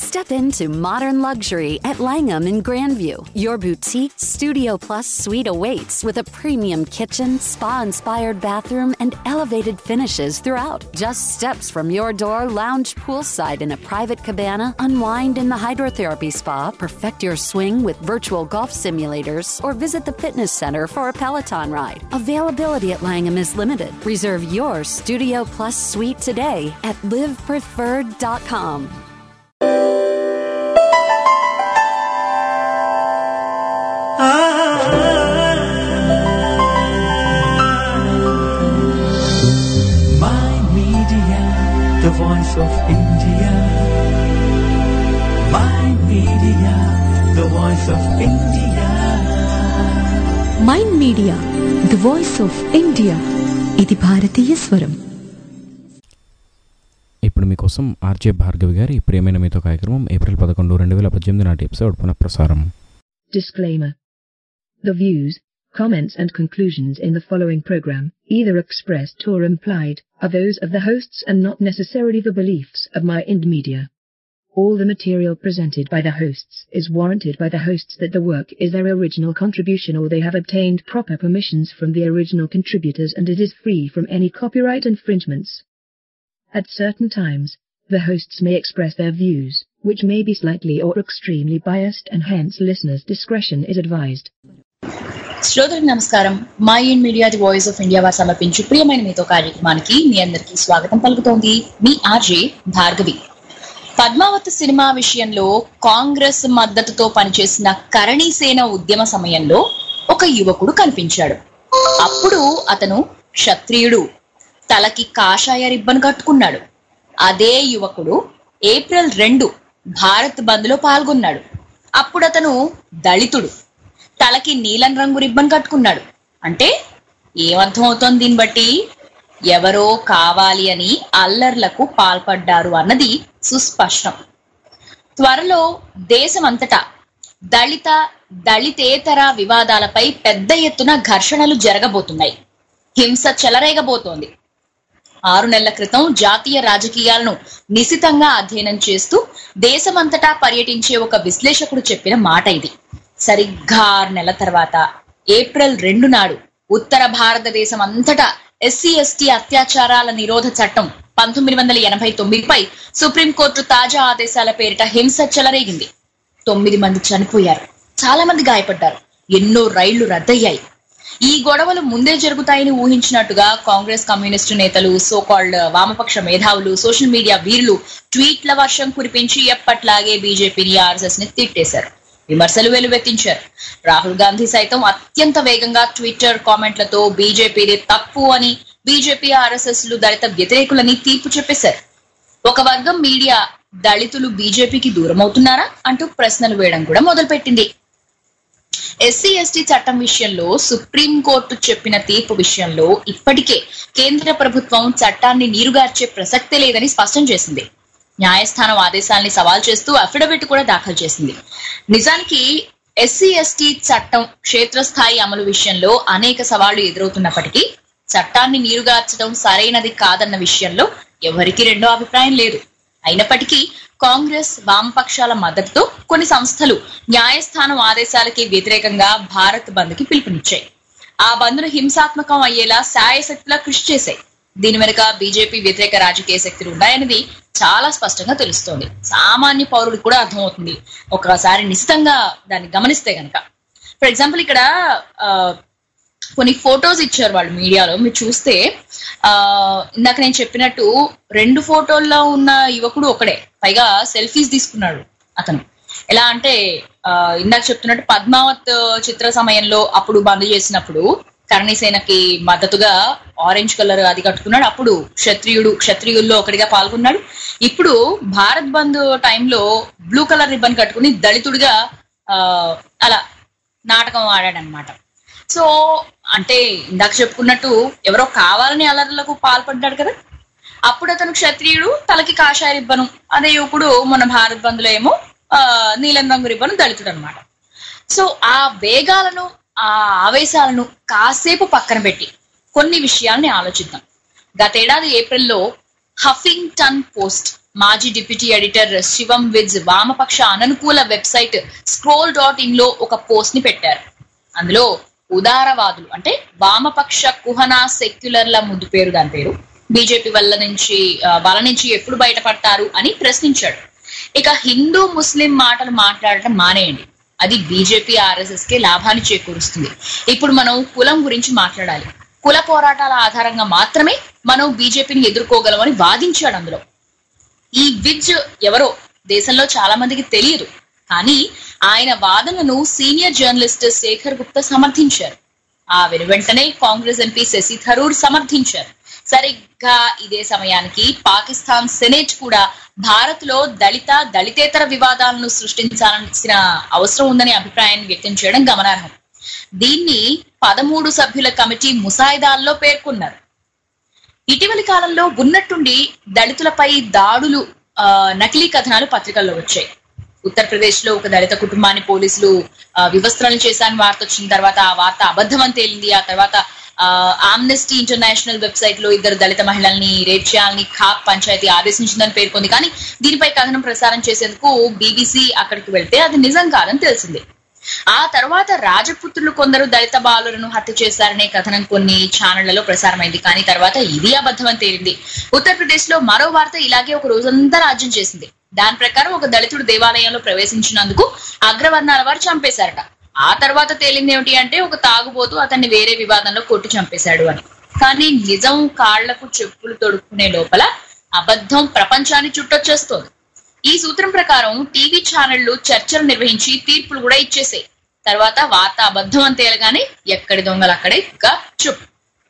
Step into modern luxury at Langham in Grandview. Your boutique Studio Plus suite awaits with a premium kitchen, spa inspired bathroom, and elevated finishes throughout. Just steps from your door, lounge poolside in a private cabana, unwind in the hydrotherapy spa, perfect your swing with virtual golf simulators, or visit the fitness center for a Peloton ride. Availability at Langham is limited. Reserve your Studio Plus suite today at livepreferred.com. My Media, the voice of India. My Media, the voice of India. Mind media the voice of India ఇది భారతీయ స్వరం ఇప్పుడు మీకోసం RJ Bhargavi గారి ప్రియమైన మీతో కార్యక్రమం April పదకొండు రెండు వేల పద్దెనిమిది నాటి ఎపిసోడ్ పునఃప్రసారం Disclaimer. The views, comments and conclusions in the following program, either expressed or implied, are those of the hosts and not necessarily the beliefs of my Ind Media. All the material presented by the hosts is warranted by the hosts that the work is their original contribution or they have obtained proper permissions from the original contributors and it is free from any copyright infringements. At certain times, the hosts may express their views, which may be slightly or extremely biased and hence listeners' discretion is advised. శ్రోతలకు నమస్కారం మా in media the voice of India వారు సమర్పించు ప్రియమైన మీతో కార్యక్రమానికి మీ అందరికీ స్వాగతం పలుకుతోంది మీ ఆర్జే భార్గవి పద్మావతి సినిమా విషయంలో కాంగ్రెస్ మద్దతుతో పనిచేసిన కరణి సేన ఉద్యమ సమయంలో ఒక యువకుడు కనిపించాడు అప్పుడు అతను క్షత్రియుడు తలకి కాషాయ రిబ్బన్ కట్టుకున్నాడు అదే యువకుడు ఏప్రిల్ రెండు భారత్ బంద్ లో పాల్గొన్నాడు అప్పుడు అతను దళితుడు తలకి నీలం రంగు రిబ్బన్ కట్టుకున్నాడు అంటే ఏమర్థం అవుతోంది దీన్ని బట్టి ఎవరో కావాలి అని అల్లర్లకు పాల్పడ్డారు అన్నది సుస్పష్టం త్వరలో దేశమంతటా దళిత దళితేతర వివాదాలపై పెద్ద ఎత్తున ఘర్షణలు జరగబోతున్నాయి హింస చెలరేగబోతోంది ఆరు నెలల క్రితం జాతీయ రాజకీయాలను నిశితంగా అధ్యయనం చేస్తూ దేశమంతటా పర్యటించే ఒక విశ్లేషకుడు చెప్పిన మాట ఇది సరిగ్గా ఆరు నెలల తర్వాత ఏప్రిల్ రెండు నాడు ఉత్తర భారతదేశం అంతటా ఎస్సీ ఎస్టీ అత్యాచారాల నిరోధ చట్టం పంతొమ్మిది వందల ఎనభై తొమ్మిదిపై సుప్రీంకోర్టు తాజా ఆదేశాల పేరిట హింస చెలరేగింది తొమ్మిది మంది చనిపోయారు చాలా మంది గాయపడ్డారు ఎన్నో రైళ్లు రద్దయ్యాయి ఈ గొడవలు ముందే జరుగుతాయని ఊహించినట్టుగా కాంగ్రెస్ కమ్యూనిస్టు నేతలు సోకాల్డ్ వామపక్ష మేధావులు సోషల్ మీడియా వీరులు ట్వీట్ల వర్షం కురిపించి ఎప్పట్లాగే బీజేపీని ఆర్ఎస్ఎస్ ని తిట్టేశారు విమర్శలు వెలువెత్తించారు రాహుల్ గాంధీ సైతం అత్యంత వేగంగా ట్విట్టర్ కామెంట్లతో బీజేపీది తప్పు అని బీజేపీ ఆర్ఎస్ఎస్ లు దళిత వ్యతిరేకులని తీర్పు చెప్పేశారు ఒక వర్గం మీడియా దళితులు బీజేపీకి దూరం అవుతున్నారా అంటూ ప్రశ్నలు వేయడం కూడా మొదలుపెట్టింది ఎస్సీ ఎస్టీ చట్టం విషయంలో సుప్రీం కోర్టు చెప్పిన తీర్పు విషయంలో ఇప్పటికే కేంద్ర ప్రభుత్వం చట్టాన్ని నీరుగార్చే ప్రసక్తే లేదని స్పష్టం చేసింది న్యాయస్థానం ఆదేశాల్ని సవాల్ చేస్తూ అఫిడవిట్ కూడా దాఖలు చేసింది నిజానికి ఎస్సీ ఎస్టీ చట్టం క్షేత్రస్థాయి అమలు విషయంలో అనేక సవాళ్లు ఎదురవుతున్నప్పటికీ చట్టాన్ని నీరుగార్చడం సరైనది కాదన్న విషయంలో ఎవరికీ రెండో అభిప్రాయం లేదు అయినప్పటికీ కాంగ్రెస్ వామపక్షాల మద్దతుతో కొన్ని సంస్థలు న్యాయస్థానం ఆదేశాలకి వ్యతిరేకంగా భారత్ బంద్ కి పిలుపునిచ్చాయి ఆ బంద్ను హింసాత్మకం అయ్యేలా శాయశక్తిలా కృషి చేశాయి దీని వెనుక బీజేపీ వ్యతిరేక రాజకీయ శక్తులు ఉన్నాయనేది చాలా స్పష్టంగా తెలుస్తోంది సామాన్య పౌరుడికి కూడా అర్థమవుతుంది ఒకసారి నిశ్చితంగా దాన్ని గమనిస్తే గనక ఫర్ ఎగ్జాంపుల్ ఇక్కడ ఆ, కొన్ని ఫొటోస్ ఇచ్చారు వాళ్ళు మీడియాలో మీరు చూస్తే ఆ ఇందాక నేను చెప్పినట్టు రెండు ఫోటోల్లో ఉన్న యువకుడు ఒకడే పైగా సెల్ఫీస్ తీసుకున్నాడు అతను ఎలా అంటే ఆ ఇందాక చెప్తున్నట్టు పద్మావత్ చిత్ర సమయంలో అప్పుడు బంద్ చేసినప్పుడు కరణిసేనకి మద్దతుగా ఆరెంజ్ కలర్ అది కట్టుకున్నాడు అప్పుడు క్షత్రియుడు క్షత్రియుల్లో ఒకటిగా పాల్గొన్నాడు ఇప్పుడు భారత్ బంద్ టైంలో బ్లూ కలర్ రిబ్బన్ కట్టుకుని దళితుడిగా ఆ అలా నాటకం ఆడాడనమాట సో అంటే ఇందాక చెప్పుకున్నట్టు ఎవరో కావాలని అలర్లకు పాల్పడ్డాడు కదా అప్పుడు అతను క్షత్రియుడు తలకి కాషాయ రిబ్బను అదే ఇప్పుడు మన భారత్ బంధులో ఏమో ఆ నీలం రంగు రిబ్బను దళితుడు అనమాట సో ఆ వేగాలను ఆ ఆవేశాలను కాసేపు పక్కన పెట్టి కొన్ని విషయాల్ని ఆలోచిద్దాం గతేడాది ఏప్రిల్లో హఫింగ్టన్ పోస్ట్ మాజీ డిప్యూటీ ఎడిటర్ శివం విజ్ వామపక్ష అననుకూల వెబ్సైట్ స్క్రోల్ డాట్ ఇన్ లో ఒక పోస్ట్ ని పెట్టారు అందులో ఉదారవాదులు అంటే వామపక్ష కుహనా సెక్యులర్ల ముద్దు పేరు దాని పేరు బీజేపీ వల్ల నుంచి ఆ, వాళ్ళ నుంచి ఎప్పుడు బయటపడతారు అని ప్రశ్నించాడు ఇక హిందూ ముస్లిం మాటలు మాట్లాడటం మానేయండి అది బీజేపీ ఆర్ఎస్ఎస్ కి లాభాన్ని చేకూరుస్తుంది ఇప్పుడు మనం కులం గురించి మాట్లాడాలి కుల పోరాటాల ఆధారంగా మాత్రమే మనం బీజేపీని ఎదుర్కోగలమని వాదించాడు అందులో ఈ విజ్ ఎవరో దేశంలో చాలా మందికి తెలియదు కానీ ఆయన వాదనను సీనియర్ జర్నలిస్ట్ శేఖర్ గుప్తా సమర్థించారు ఆ వెను వెంటనే కాంగ్రెస్ ఎంపీ శశి థరూర్ సమర్థించారు సరిగ్గా ఇదే సమయానికి పాకిస్తాన్ సెనేట్ కూడా భారత్ లో దళిత దళితేతర వివాదాలను సృష్టించాల్సిన అవసరం ఉందనే అభిప్రాయాన్ని వ్యక్తం చేయడం గమనార్హం దీన్ని పదమూడు సభ్యుల కమిటీ ముసాయిదాల్లో పేర్కొన్నారు ఇటీవలి కాలంలో ఉన్నట్టుండి దళితులపై దాడులు ఆ, నకిలీ కథనాలు పత్రికల్లో వచ్చాయి ఉత్తరప్రదేశ్ లో ఒక దళిత కుటుంబాన్ని పోలీసులు ఆ, వివస్త్రలు చేశారని వార్త వచ్చిన తర్వాత ఆ వార్త అబద్ధం అని తేలింది ఆ తర్వాత ఆమ్నెస్టీ ఇంటర్నేషనల్ వెబ్సైట్ లో ఇద్దరు దళిత మహిళల్ని రేప్ చేయాలని ఖాక్ పంచాయతీ ఆదేశించిందని పేర్కొంది కానీ దీనిపై కథనం ప్రసారం చేసేందుకు బీబీసీ అక్కడికి వెళ్తే అది నిజం కాదని తెలిసింది ఆ తర్వాత రాజపుత్రులు కొందరు దళిత బాలులను హత్య చేశారనే కథనం కొన్ని ఛానళ్లలో ప్రసారమైంది కానీ తర్వాత ఇది అబద్ధమని తేలింది ఉత్తరప్రదేశ్ లో మరో వార్త ఇలాగే ఒక రోజంతా రాజ్యం చేసింది దాని ప్రకారం ఒక దళితుడు దేవాలయంలో ప్రవేశించినందుకు అగ్రవర్ణాల వారు చంపేశారట ఆ తర్వాత తేలింది ఏమిటి అంటే ఒక తాగుబోతూ అతన్ని వేరే వివాదంలో కొట్టి చంపేశాడు అని కానీ నిజం కాళ్లకు చెప్పులు తొడుక్కునే లోపల అబద్ధం ప్రపంచాన్ని చుట్టొచ్చేస్తోంది ఈ సూత్రం ప్రకారం టీవీ ఛానళ్లు చర్చలు నిర్వహించి తీర్పులు కూడా ఇచ్చేసాయి తర్వాత వార్త అబద్ధం అని తేలగానే ఎక్కడి దొంగలు అక్కడే చుప్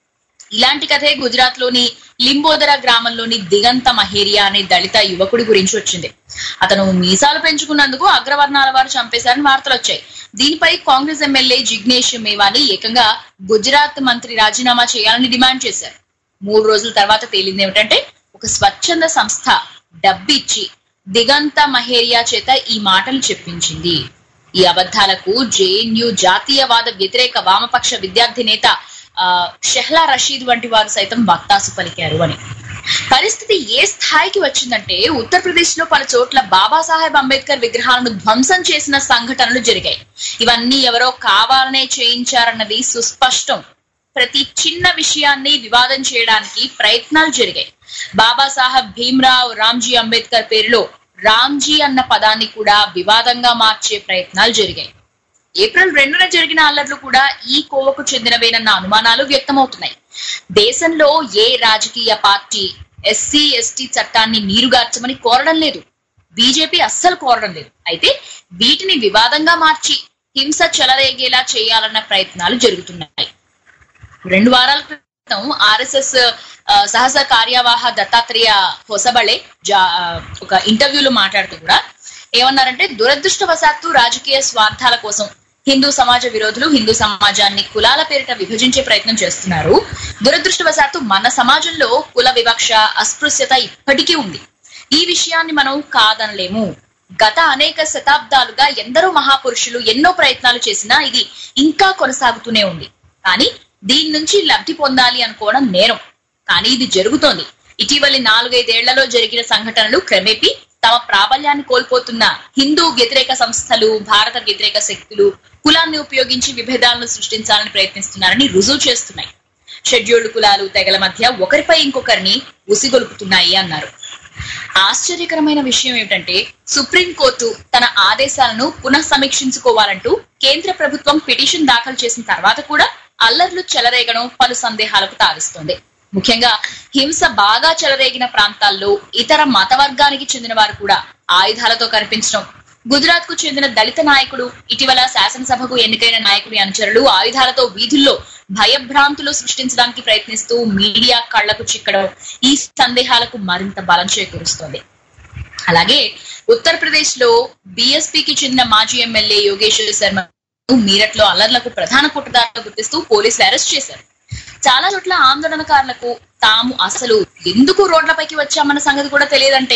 ఇలాంటి కథే గుజరాత్ లోని లింబోదర గ్రామంలోని దిగంత మహేరియా అనే దళిత యువకుడి గురించి వచ్చింది అతను మీసాలు పెంచుకున్నందుకు అగ్రవర్ణాల వారు చంపేశారని వార్తలు వచ్చాయి దీనిపై కాంగ్రెస్ ఎమ్మెల్యే జిగ్నేష్ మేవాని ఏకంగా గుజరాత్ మంత్రి రాజీనామా చేయాలని డిమాండ్ చేశారు మూడు రోజుల తర్వాత తేలింది ఏమిటంటే ఒక స్వచ్ఛంద సంస్థ డబ్బిచ్చి దిగంత మహేరియా చేత ఈ మాటలు చెప్పించింది ఈ అబద్ధాలకు జేఎన్యు జాతీయవాద వ్యతిరేక వామపక్ష విద్యార్థి నేత ఆ, షెహ్లా రషీద్ వంటి వారు సైతం వత్తాసు పలికారు అని పరిస్థితి ఏ స్థాయికి వచ్చిందంటే ఉత్తరప్రదేశ్ లో పలు చోట్ల బాబాసాహెబ్ అంబేద్కర్ విగ్రహాలను ధ్వంసం చేసిన సంఘటనలు జరిగాయి ఇవన్నీ ఎవరో కావాలనే చేయించారన్నది సుస్పష్టం ప్రతి చిన్న విషయాన్ని వివాదం చేయడానికి ప్రయత్నాలు జరిగాయి బాబాసాహెబ్ భీమ్రావ్ రామ్జీ అంబేద్కర్ పేరులో రామ్జీ అన్న పదాన్ని కూడా వివాదంగా మార్చే ప్రయత్నాలు జరిగాయి ఏప్రిల్ రెండున జరిగిన అల్లర్లు కూడా ఈ కోవకు చెందినవేనన్న అనుమానాలు వ్యక్తమవుతున్నాయి దేశంలో ఏ రాజకీయ పార్టీ ఎస్సీ ఎస్టీ చట్టాన్ని నీరుగార్చమని కోరడం లేదు బీజేపీ అస్సలు కోరడం లేదు అయితే వీటిని వివాదంగా మార్చి హింస చెలరేగేలా చేయాలన్న ప్రయత్నాలు జరుగుతున్నాయి రెండు వారాల క్రితం ఆర్ఎస్ఎస్ సహస కార్యవాహ దత్తాత్రేయ హొసబళే జా- ఆ, ఒక ఇంటర్వ్యూలో మాట్లాడుతూ కూడా ఏమన్నారంటే దురదృష్టవశాత్తు రాజకీయ స్వార్థాల కోసం హిందూ సమాజ విరోధులు హిందూ సమాజాన్ని కులాల పేరిట విభజించే ప్రయత్నం చేస్తున్నారు దురదృష్టవశాత్తు మన సమాజంలో కుల వివక్ష అస్పృశ్యత ఇప్పటికీ ఉంది ఈ విషయాన్ని మనం కాదనలేము గత అనేక శతాబ్దాలుగా ఎందరో మహాపురుషులు ఎన్నో ప్రయత్నాలు చేసినా ఇది ఇంకా కొనసాగుతూనే ఉంది కానీ దీని నుంచి లబ్ధి పొందాలి అనుకోవడం నేరం కానీ ఇది జరుగుతోంది ఇటీవలి నాలుగైదేళ్లలో జరిగిన సంఘటనలు క్రమేపీ తమ ప్రాబల్యాన్ని కోల్పోతున్న హిందూ వ్యతిరేక సంస్థలు భారత వ్యతిరేక శక్తులు కులాన్ని ఉపయోగించి విభేదాలను సృష్టించాలని ప్రయత్నిస్తున్నారని రుజువు చేస్తున్నాయి షెడ్యూల్డ్ కులాలు తెగల మధ్య ఒకరిపై ఇంకొకరిని ఉసిగొలుపుతున్నాయి అన్నారు ఆశ్చర్యకరమైన విషయం ఏమిటంటే సుప్రీంకోర్టు తన ఆదేశాలను పునః సమీక్షించుకోవాలంటూ కేంద్ర ప్రభుత్వం పిటిషన్ దాఖలు చేసిన తర్వాత కూడా అల్లర్లు చెలరేగడం పలు సందేహాలకు తావిస్తోంది ముఖ్యంగా హింస బాగా చెలరేగిన ప్రాంతాల్లో ఇతర మత వర్గానికి చెందిన వారు కూడా ఆయుధాలతో కనిపించడం గుజరాత్ కు చెందిన దళిత నాయకుడు ఇటీవల శాసనసభకు ఎన్నికైన నాయకుడి అనుచరులు ఆయుధాలతో వీధుల్లో భయభ్రాంతులు సృష్టించడానికి ప్రయత్నిస్తూ మీడియా కళ్లకు చిక్కడం ఈ సందేహాలకు మరింత బలం చేకూరుస్తోంది అలాగే ఉత్తరప్రదేశ్ లో బీఎస్పీకి చెందిన మాజీ ఎమ్మెల్యే యోగేశ్వర్ శర్మ మీరట్ లో అల్లర్లకు ప్రధాన కుట్రదారుగా గుర్తిస్తూ పోలీసులు అరెస్ట్ చేశారు చాలా చోట్ల ఆందోళనకారులకు తాము అసలు ఎందుకు రోడ్లపైకి వచ్చామన్న సంగతి కూడా తెలియదంటే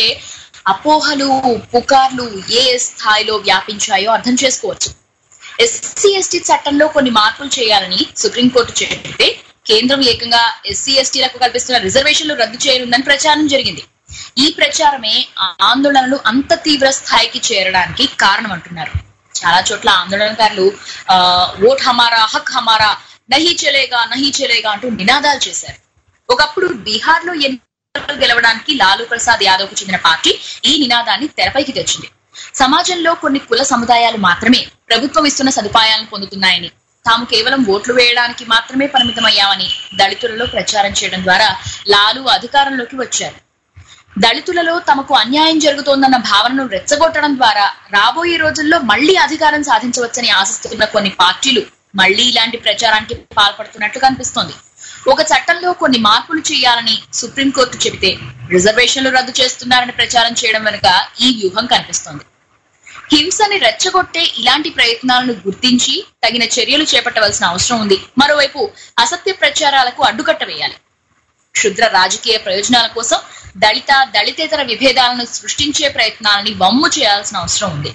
అపోహలు పుకార్లు ఏ స్థాయిలో వ్యాపించాయో అర్థం చేసుకోవచ్చు ఎస్సీ ఎస్టీ చట్టంలో కొన్ని మార్పులు చేయాలని సుప్రీంకోర్టు చెప్తే కేంద్రం ఏకంగా ఎస్సీ ఎస్టీలకు కల్పిస్తున్న రిజర్వేషన్లు రద్దు చేయనుందని ప్రచారం జరిగింది ఈ ప్రచారమే ఆ ఆందోళనలు అంత తీవ్ర స్థాయికి చేరడానికి కారణం అంటున్నారు చాలా చోట్ల ఆందోళనకారులు ఆ ఓట్ హమారా హక్ హమారా నహి చలేగా నహి చలేగా అంటూ నినాదాలు చేశారు ఒకప్పుడు బీహార్ లో ఎన్నికలు గెలవడానికి లాలూ ప్రసాద్ యాదవ్ కు చెందిన పార్టీ ఈ నినాదాన్ని తెరపైకి తెచ్చింది సమాజంలో కొన్ని కుల సముదాయాలు మాత్రమే ప్రభుత్వం ఇస్తున్న సదుపాయాలను పొందుతున్నాయని తాము కేవలం ఓట్లు వేయడానికి మాత్రమే పరిమితమయ్యామని దళితులలో ప్రచారం చేయడం ద్వారా లాలు అధికారంలోకి వచ్చారు దళితులలో తమకు అన్యాయం జరుగుతోందన్న భావనను రెచ్చగొట్టడం ద్వారా రాబోయే రోజుల్లో మళ్లీ అధికారం సాధించవచ్చని ఆశిస్తున్న కొన్ని పార్టీలు మళ్లీ ఇలాంటి ప్రచారానికి పాల్పడుతున్నట్లు కనిపిస్తోంది ఒక చట్టంలో కొన్ని మార్పులు చేయాలని సుప్రీంకోర్టు చెబితే రిజర్వేషన్లు రద్దు చేస్తున్నారని ప్రచారం చేయడం వెనుక ఈ వ్యూహం కనిపిస్తోంది హింసని రెచ్చగొట్టే ఇలాంటి ప్రయత్నాలను గుర్తించి తగిన చర్యలు చేపట్టవలసిన అవసరం ఉంది మరోవైపు అసత్య ప్రచారాలకు అడ్డుకట్ట వేయాలి క్షుద్ర రాజకీయ ప్రయోజనాల కోసం దళిత దళితేతర విభేదాలను సృష్టించే ప్రయత్నాలని వమ్ము చేయాల్సిన అవసరం ఉంది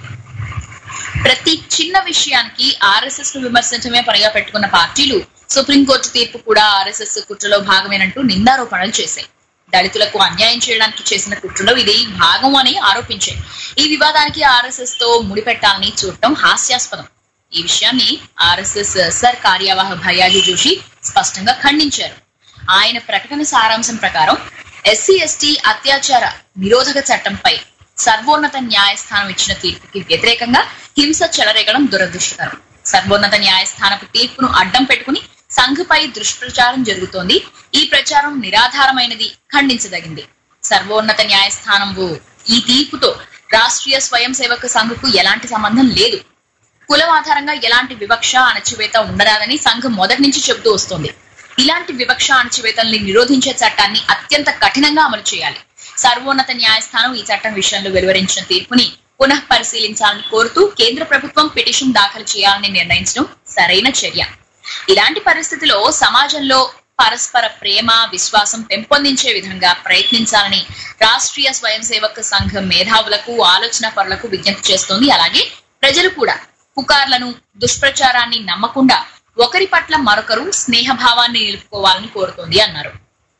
ప్రతి చిన్న విషయానికి ఆర్ఎస్ఎస్ ను విమర్శించడమే పనిగా పెట్టుకున్న పార్టీలు సుప్రీంకోర్టు తీర్పు కూడా ఆర్ఎస్ఎస్ కుట్రలో భాగమేనంటూ నిందారోపణలు చేశాయి దళితులకు అన్యాయం చేయడానికి చేసిన కుట్రలో ఇది భాగం అని ఆరోపించాయి ఈ వివాదానికి ఆర్ఎస్ఎస్ తో ముడిపెట్టాలని చూడటం హాస్యాస్పదం ఈ విషయాన్ని ఆర్ఎస్ఎస్ సర్ కార్యవాహ భయాజీ జోషి స్పష్టంగా ఖండించారు ఆయన ప్రకటన సారాంశం ప్రకారం ఎస్సీ ఎస్టీ అత్యాచార నిరోధక చట్టంపై సర్వోన్నత న్యాయస్థానం ఇచ్చిన తీర్పుకి వ్యతిరేకంగా హింస చెలరేగడం దురదృష్టకరం సర్వోన్నత న్యాయస్థానపు తీర్పును అడ్డం పెట్టుకుని సంఘపై దుష్ప్రచారం జరుగుతోంది ఈ ప్రచారం నిరాధారమైనది ఖండించదగింది సర్వోన్నత న్యాయస్థానం ఈ తీర్పుతో రాష్ట్రీయ స్వయం సేవక సంఘకు ఎలాంటి సంబంధం లేదు కులం ఆధారంగా ఎలాంటి వివక్ష అణచివేత ఉండరాదని సంఘం మొదటి నుంచి చెబుతూ వస్తోంది ఇలాంటి వివక్ష అణచివేతల్ని నిరోధించే చట్టాన్ని అత్యంత కఠినంగా అమలు చేయాలి సర్వోన్నత న్యాయస్థానం ఈ చట్టం విషయంలో వెలువరించిన తీర్పుని పునః పరిశీలించాలని కోరుతూ కేంద్ర ప్రభుత్వం పిటిషన్ దాఖలు చేయాలని నిర్ణయించడం సరైన చర్య ఇలాంటి పరిస్థితిలో సమాజంలో పరస్పర ప్రేమ విశ్వాసం పెంపొందించే విధంగా ప్రయత్నించాలని రాష్ట్రీయ స్వయం సేవక సంఘం మేధావులకు ఆలోచన పరులకు విజ్ఞప్తి చేస్తోంది అలాగే ప్రజలు కూడా పుకార్లను దుష్ప్రచారాన్ని నమ్మకుండా ఒకరి పట్ల మరొకరు స్నేహభావాన్ని నిలుపుకోవాలని కోరుతోంది అన్నారు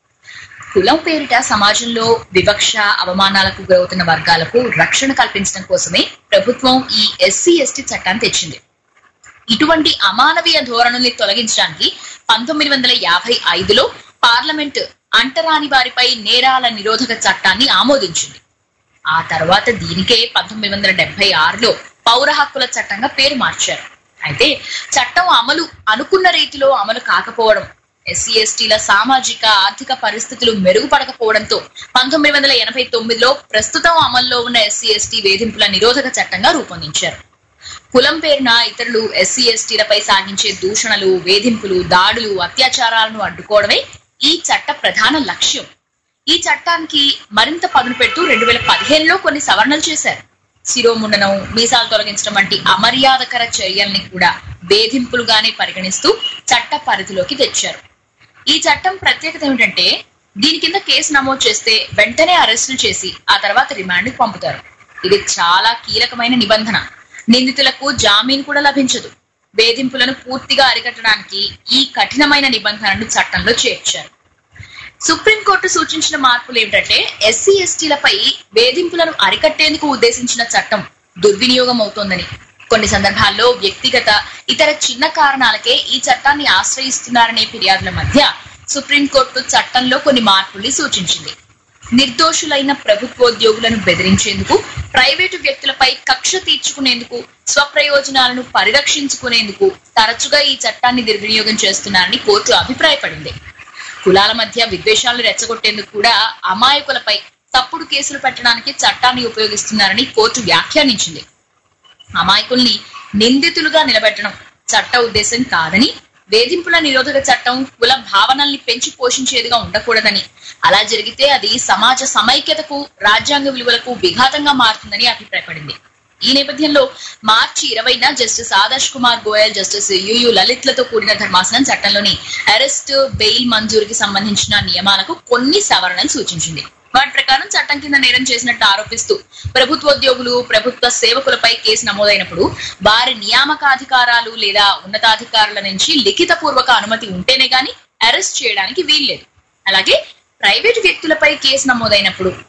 కులం పేరిట సమాజంలో వివక్ష అవమానాలకు గురవుతున్న వర్గాలకు రక్షణ కల్పించడం కోసమే ప్రభుత్వం ఈ ఎస్సీ ఎస్టీ చట్టాన్ని తెచ్చింది ఇటువంటి అమానవీయ ధోరణుల్ని తొలగించడానికి పంతొమ్మిది వందల యాభై ఐదులో పార్లమెంట్ అంటరాని వారిపై నేరాల నిరోధక చట్టాన్ని ఆమోదించింది ఆ తర్వాత దీనికే పంతొమ్మిది వందల డెబ్బై ఆరులో పౌర హక్కుల చట్టంగా పేరు మార్చారు అయితే చట్టం అమలు అనుకున్న రీతిలో అమలు కాకపోవడం ఎస్సీ ఎస్టీల సామాజిక ఆర్థిక పరిస్థితులు మెరుగుపడకపోవడంతో పంతొమ్మిది వందల ఎనభై తొమ్మిదిలో ప్రస్తుతం అమల్లో ఉన్న ఎస్సీ ఎస్టీ వేధింపుల నిరోధక చట్టంగా రూపొందించారు కులం పేరున ఇతరులు ఎస్సీ ఎస్టీలపై సాగించే దూషణలు వేధింపులు దాడులు అత్యాచారాలను అడ్డుకోవడమే ఈ చట్ట ప్రధాన లక్ష్యం ఈ చట్టానికి మరింత పదును పెడుతూ రెండు వేల పదిహేనులో కొన్ని సవరణలు చేశారు శిరోముండనం మీసాలు తొలగించడం వంటి అమర్యాదకర చర్యల్ని కూడా వేధింపులుగానే పరిగణిస్తూ చట్ట పరిధిలోకి తెచ్చారు ఈ చట్టం ప్రత్యేకత ఏమిటంటే దీని కింద కేసు నమోదు చేస్తే వెంటనే అరెస్టులు చేసి ఆ తర్వాత రిమాండ్ పంపుతారు ఇది చాలా కీలకమైన నిబంధన నిందితులకు జామీన్ కూడా లభించదు వేధింపులను పూర్తిగా అరికట్టడానికి ఈ కఠినమైన నిబంధనను చట్టంలో చేర్చారు సుప్రీంకోర్టు సూచించిన మార్పులు ఏమిటంటే ఎస్సీ ఎస్టీలపై వేధింపులను అరికట్టేందుకు ఉద్దేశించిన చట్టం దుర్వినియోగం అవుతోందని కొన్ని సందర్భాల్లో వ్యక్తిగత ఇతర చిన్న కారణాలకే ఈ చట్టాన్ని ఆశ్రయిస్తున్నారనే ఫిర్యాదుల మధ్య సుప్రీంకోర్టు చట్టంలో కొన్ని మార్పుల్ని సూచించింది నిర్దోషులైన ప్రభుత్వోద్యోగులను బెదిరించేందుకు ప్రైవేటు వ్యక్తులపై కక్ష తీర్చుకునేందుకు స్వప్రయోజనాలను పరిరక్షించుకునేందుకు తరచుగా ఈ చట్టాన్ని దుర్వినియోగం చేస్తున్నారని కోర్టు అభిప్రాయపడింది కులాల మధ్య విద్వేషాలను రెచ్చగొట్టేందుకు కూడా అమాయకులపై తప్పుడు కేసులు పెట్టడానికి చట్టాన్ని ఉపయోగిస్తున్నారని కోర్టు వ్యాఖ్యానించింది అమాయకుల్ని నిందితులుగా నిలబెట్టడం చట్ట ఉద్దేశం కాదని వేధింపుల నిరోధక చట్టం కుల భావనల్ని పెంచి పోషించేదిగా ఉండకూడదని అలా జరిగితే అది సమాజ సమైక్యతకు రాజ్యాంగ విలువలకు విఘాతంగా మారుతుందని అభిప్రాయపడింది ఈ నేపథ్యంలో మార్చి ఇరవైన justice Adarsh Kumar Goel justice U లలిత్లతో కూడిన ధర్మాసనం చట్టంలోని అరెస్ట్ బెయిల్ మంజూరుకి సంబంధించిన నియమాలకు కొన్ని సవరణలు సూచించింది వాటి ప్రకారం చట్టం కింద నేరం చేసినట్టు ఆరోపిస్తూ ప్రభుత్వోద్యోగులు ప్రభుత్వ సేవకులపై కేసు నమోదైనప్పుడు వారి నియామకాధికారాలు లేదా ఉన్నతాధికారుల నుంచి లిఖిత పూర్వక అనుమతి ఉంటేనే గాని అరెస్ట్ చేయడానికి వీల్లేదు అలాగే ప్రైవేటు వ్యక్తులపై కేసు నమోదైనప్పుడు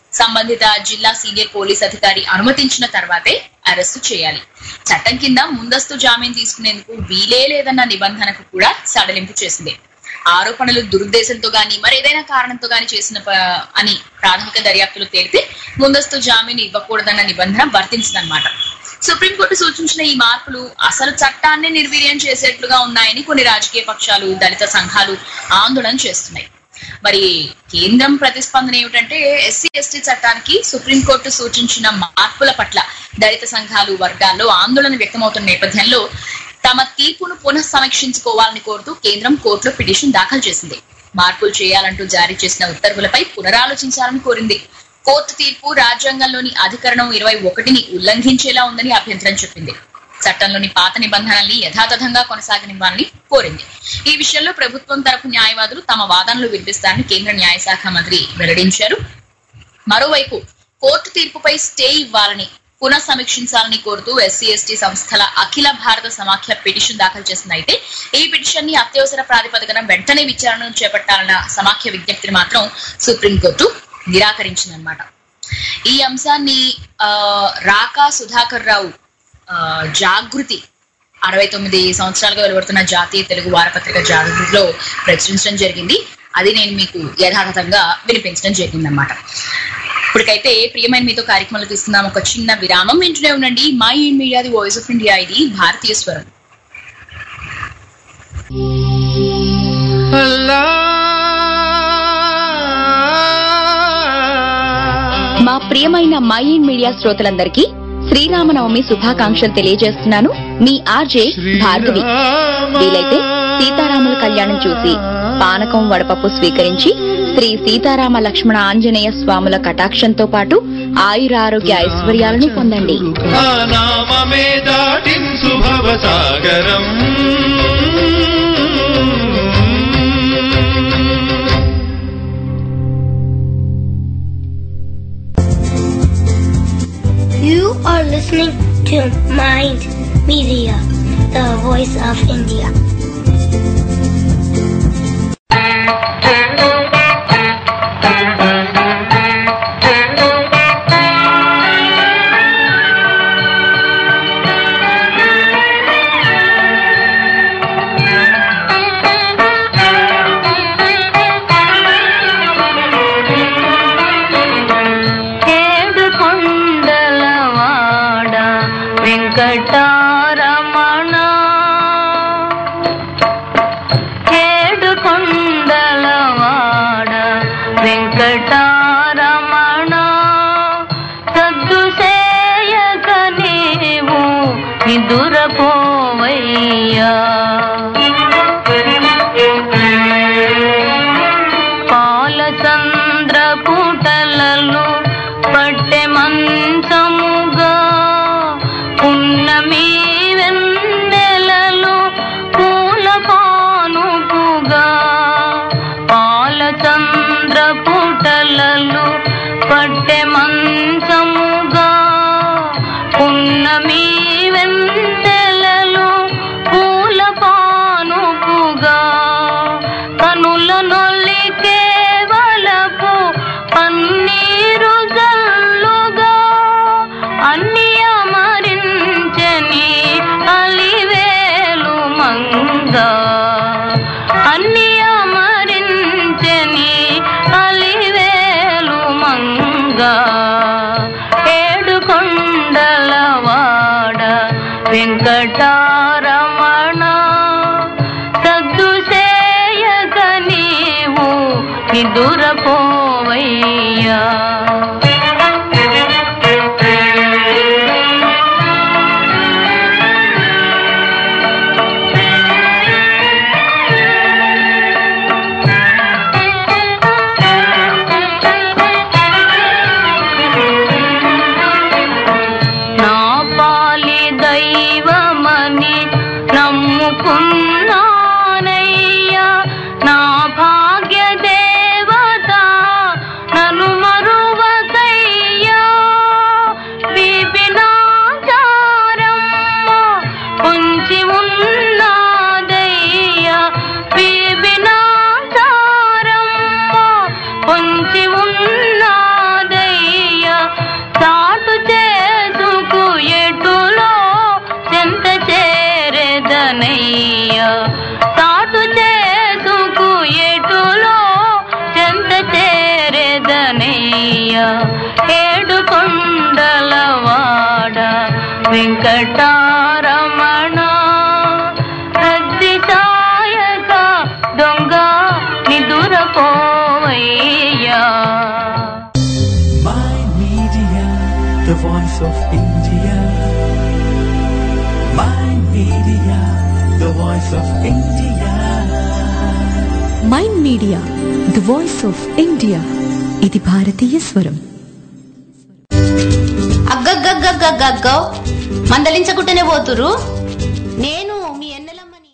సంబంధిత జిల్లా సీనియర్ పోలీస్ అధికారి అనుమతించిన తర్వాతే అరెస్టు చేయాలి చట్టం కింద ముందస్తు జామీన్ తీసుకునేందుకు వీలే లేదన్న నిబంధనకు కూడా సడలింపు చేసింది ఆరోపణలు దురుద్దేశంతో గాని మరేదైనా కారణంతో గాని చేసిన ప- అని ప్రాథమిక దర్యాప్తులు తేలితే ముందస్తు జామీన్ ఇవ్వకూడదన్న నిబంధన వర్తించిందన్నమాట సుప్రీంకోర్టు సూచించిన ఈ మార్పులు అసలు చట్టాన్ని నిర్వీర్యం చేసేట్లుగా ఉన్నాయని కొన్ని రాజకీయ పక్షాలు దళిత సంఘాలు ఆందోళన చేస్తున్నాయి మరి కేంద్రం ప్రతిస్పందన ఏమిటంటే ఎస్సీ ఎస్టీ చట్టానికి సుప్రీంకోర్టు సూచించిన మార్పుల పట్ల దళిత సంఘాలు వర్గాల్లో ఆందోళన వ్యక్తమవుతున్న నేపథ్యంలో తమ తీర్పును పునః సమీక్షించుకోవాలని కోరుతూ కేంద్రం కోర్టులో పిటిషన్ దాఖలు చేసింది మార్పులు చేయాలంటూ జారీ చేసిన ఉత్తర్వులపై పునరాలోచించాలని కోరింది కోర్టు తీర్పు రాజ్యాంగంలోని అధికరణం ఇరవై ఒకటిని ఉల్లంఘించేలా ఉందని అభ్యంతరం చెప్పింది చట్టంలోని పాత నిబంధనల్ని యథాతథంగా కొనసాగనివ్వాలని కోరింది ఈ విషయంలో ప్రభుత్వం తరపు న్యాయవాదులు తమ వాదనలు వినిపిస్తారని కేంద్ర న్యాయశాఖ మంత్రి వెల్లడించారు మరోవైపు కోర్టు తీర్పుపై స్టే ఇవ్వాలని పునః సమీక్షించాలని కోరుతూ ఎస్సీ ఎస్టీ సంస్థల అఖిల భారత సమాఖ్య పిటిషన్ దాఖలు చేసింది అయితే ఈ పిటిషన్ ని అత్యవసర ప్రాతిపదికన వెంటనే విచారణను చేపట్టాలన్న సమాఖ్య విజ్ఞప్తిని మాత్రం సుప్రీంకోర్టు నిరాకరించిందనమాట ఈ అంశాన్ని ఆ, రాకా సుధాకర్ రావు ఆ, జాగృతి అరవై తొమ్మిది సంవత్సరాలుగా వెలువడుతున్న జాతీయ తెలుగు వారపత్రిక జాగృతిలో ప్రచురించడం జరిగింది అది నేను మీకు యథాతథంగా వినిపించడం జరిగిందన్నమాట ఇప్పటికైతే ప్రియమైన మీతో కార్యక్రమంలో తీసుకుందాం ఒక చిన్న విరామం వింటూనే ఉండండి mind media the voice of India ఇది భారతీయ స్వరం మా ప్రియమైన మై ఇన్ మీడియా శ్రోతలందరికీ శ్రీరామనవమి శుభాకాంక్షలు తెలియజేస్తున్నాను మీ ఆర్జే భార్గవి వీలైతే సీతారాముల కళ్యాణం చూసి పానకం వడపప్పు స్వీకరించి శ్రీ సీతారామ లక్ష్మణ ఆంజనేయ స్వాముల కటాక్షంతో పాటు ఆయురారోగ్య ఐశ్వర్యాలను పొందండి ఆ నామమే దాటించు భవసాగరం You are listening to Mind Media, the voice of India. ఏడు కొండలవాడ వెంకటారమణ ఏడు కొండలవాడ వెంకటారమణ సద్దు చేయక నీవు నిదురపోవయ్యా పాలచంద్ర పుటలలో పట్టె మంచముగా పున్నమి వెన్నెలలో పూల పానుపుగా పాలచంద్ర పుటలలో పట్టె మంచముగా పున్నమి వెన్నెలలో పూల పానుపుగా కనుల నొల్లి కేవలపు పన్నీరు జల్లుగా అన్ని అమరించని అలివేలు మంగ అన్ని అమరించని అలివేలు మంగ ఏడు కొండలవాడ వెంకటారమణ సద్దు చేయక నీవు నిదురపోవయ్యా నా పాలి దైవమని నమ్ముకున్నానయ్యా నా భాగ్య దేవత వెంకటారమణ రద్ది ఛాయక దొంగ నిదురపోవయ్యా My media, the voice of India. My media, the voice of India. Mind media the voice of India ఇది భారతీయ స్వరం అగ్గగ్గగ్గగ్గగ్గో మందలించకుంటేనే పోతురు నేను మీ ఎన్నెలమ్మని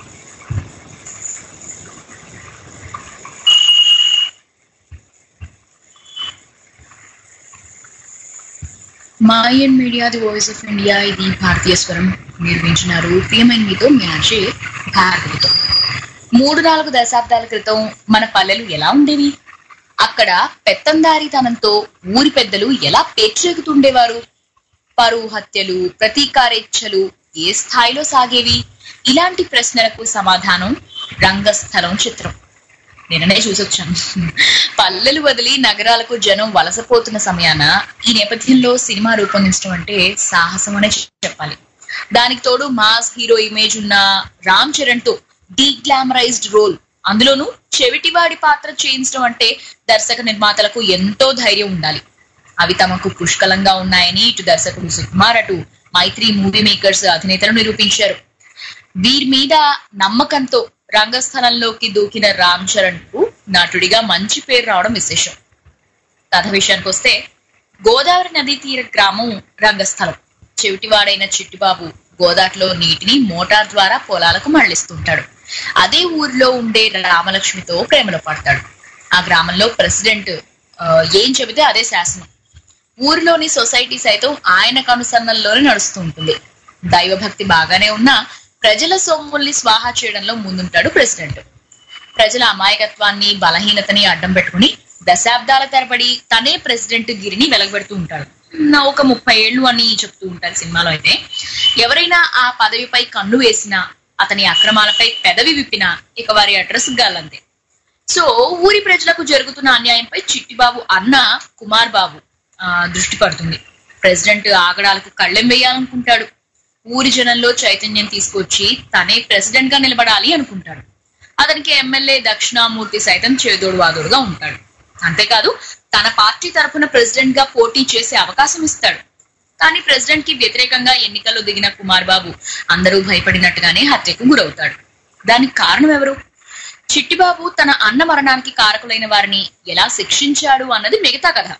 mind media the voice of India ఇది భారతీయ స్వరం మీరు వింటున్నారు ప్రియమైన మీతో మ్యాచే భారతీయతో మూడు నాలుగు దశాబ్దాల క్రితం మన పల్లెలు ఎలా ఉండేవి అక్కడ పెత్తందారీతనంతో ఊరి పెద్దలు ఎలా పేర్చేగుతుండేవారు పరువు హత్యలు ప్రతీకారేచ్ఛలు ఏ స్థాయిలో సాగేవి ఇలాంటి ప్రశ్నలకు సమాధానం రంగస్థలం చిత్రం నిన్ననే చూసొచ్చాను పల్లెలు వదిలి నగరాలకు జనం వలసపోతున్న సమయాన ఈ నేపథ్యంలో సినిమా రూపొందించడం అంటే సాహసం అనే చెప్పాలి దానికి తోడు మాస్ హీరో ఇమేజ్ ఉన్న రామ్ చరణ్ తో డీగ్లామరైజ్డ్ రోల్ అందులోనూ చెవిటివాడి పాత్ర చేయించడం అంటే దర్శక నిర్మాతలకు ఎంతో ధైర్యం ఉండాలి అవి తమకు పుష్కలంగా ఉన్నాయని ఇటు దర్శకుడు సుకుమార్ అటు మైత్రి మూవీ మేకర్స్ అధినేతలు నిరూపించారు వీరి మీద నమ్మకంతో రంగస్థలంలోకి దూకిన రామ్ చరణ్ కు నటుడిగా మంచి పేరు రావడం విశేషం కథ విషయానికి వస్తే గోదావరి నదీ తీర గ్రామం రంగస్థలం చెవిటివాడైన చిట్టిబాబు గోదాట్లో నీటిని మోటార్ ద్వారా పొలాలకు మళ్లిస్తుంటాడు అదే ఊరిలో ఉండే రామలక్ష్మితో ప్రేమలో పడతాడు ఆ గ్రామంలో ప్రెసిడెంట్ ఆ, ఏం చెబితే అదే శాసనం ఊరిలోని సొసైటీ సైతం ఆయన కనుసన్నల్లోనే నడుస్తూ ఉంటుంది దైవభక్తి బాగానే ఉన్నా ప్రజల సొమ్ముల్ని స్వాహా చేయడంలో ముందుంటాడు ప్రెసిడెంట్ ప్రజల అమాయకత్వాన్ని బలహీనతని అడ్డం పెట్టుకుని దశాబ్దాల తరబడి తనే ప్రెసిడెంట్ గిరిని వెలగబెడుతూ ఉంటాడు నా ఒక ముప్పై ఏళ్ళు అని చెప్తూ ఉంటారు సినిమాలో అయితే ఎవరైనా ఆ పదవిపై కన్ను వేసినా అతని అక్రమాలపై పెదవి విప్పినా ఇక వారి అడ్రస్ గాలంతే సో ఊరి ప్రజలకు జరుగుతున్న అన్యాయంపై చిట్టిబాబు అన్న కుమార్ బాబు ఆ, దృష్టి పడుతుంది ప్రెసిడెంట్ ఆగడాలకు కళ్ళెం వేయాలనుకుంటాడు ఊరి జనంలో చైతన్యం తీసుకొచ్చి తనే ప్రెసిడెంట్ గా నిలబడాలి అనుకుంటాడు అతనికి ఎమ్మెల్యే దక్షిణామూర్తి సైతం చేదోడు వాదోడుగా ఉంటాడు అంతేకాదు తన పార్టీ తరఫున ప్రెసిడెంట్ గా పోటీ చేసే అవకాశం ఇస్తాడు కానీ ప్రెసిడెంట్ కి వ్యతిరేకంగా ఎన్నికల్లో దిగిన కుమార్ బాబు అందరూ భయపడినట్టుగానే హత్యకు గురవుతాడు దానికి కారణం ఎవరు చిట్టిబాబు తన అన్న మరణానికి కారకులైన వారిని ఎలా శిక్షించాడు అన్నది మిగతా కథ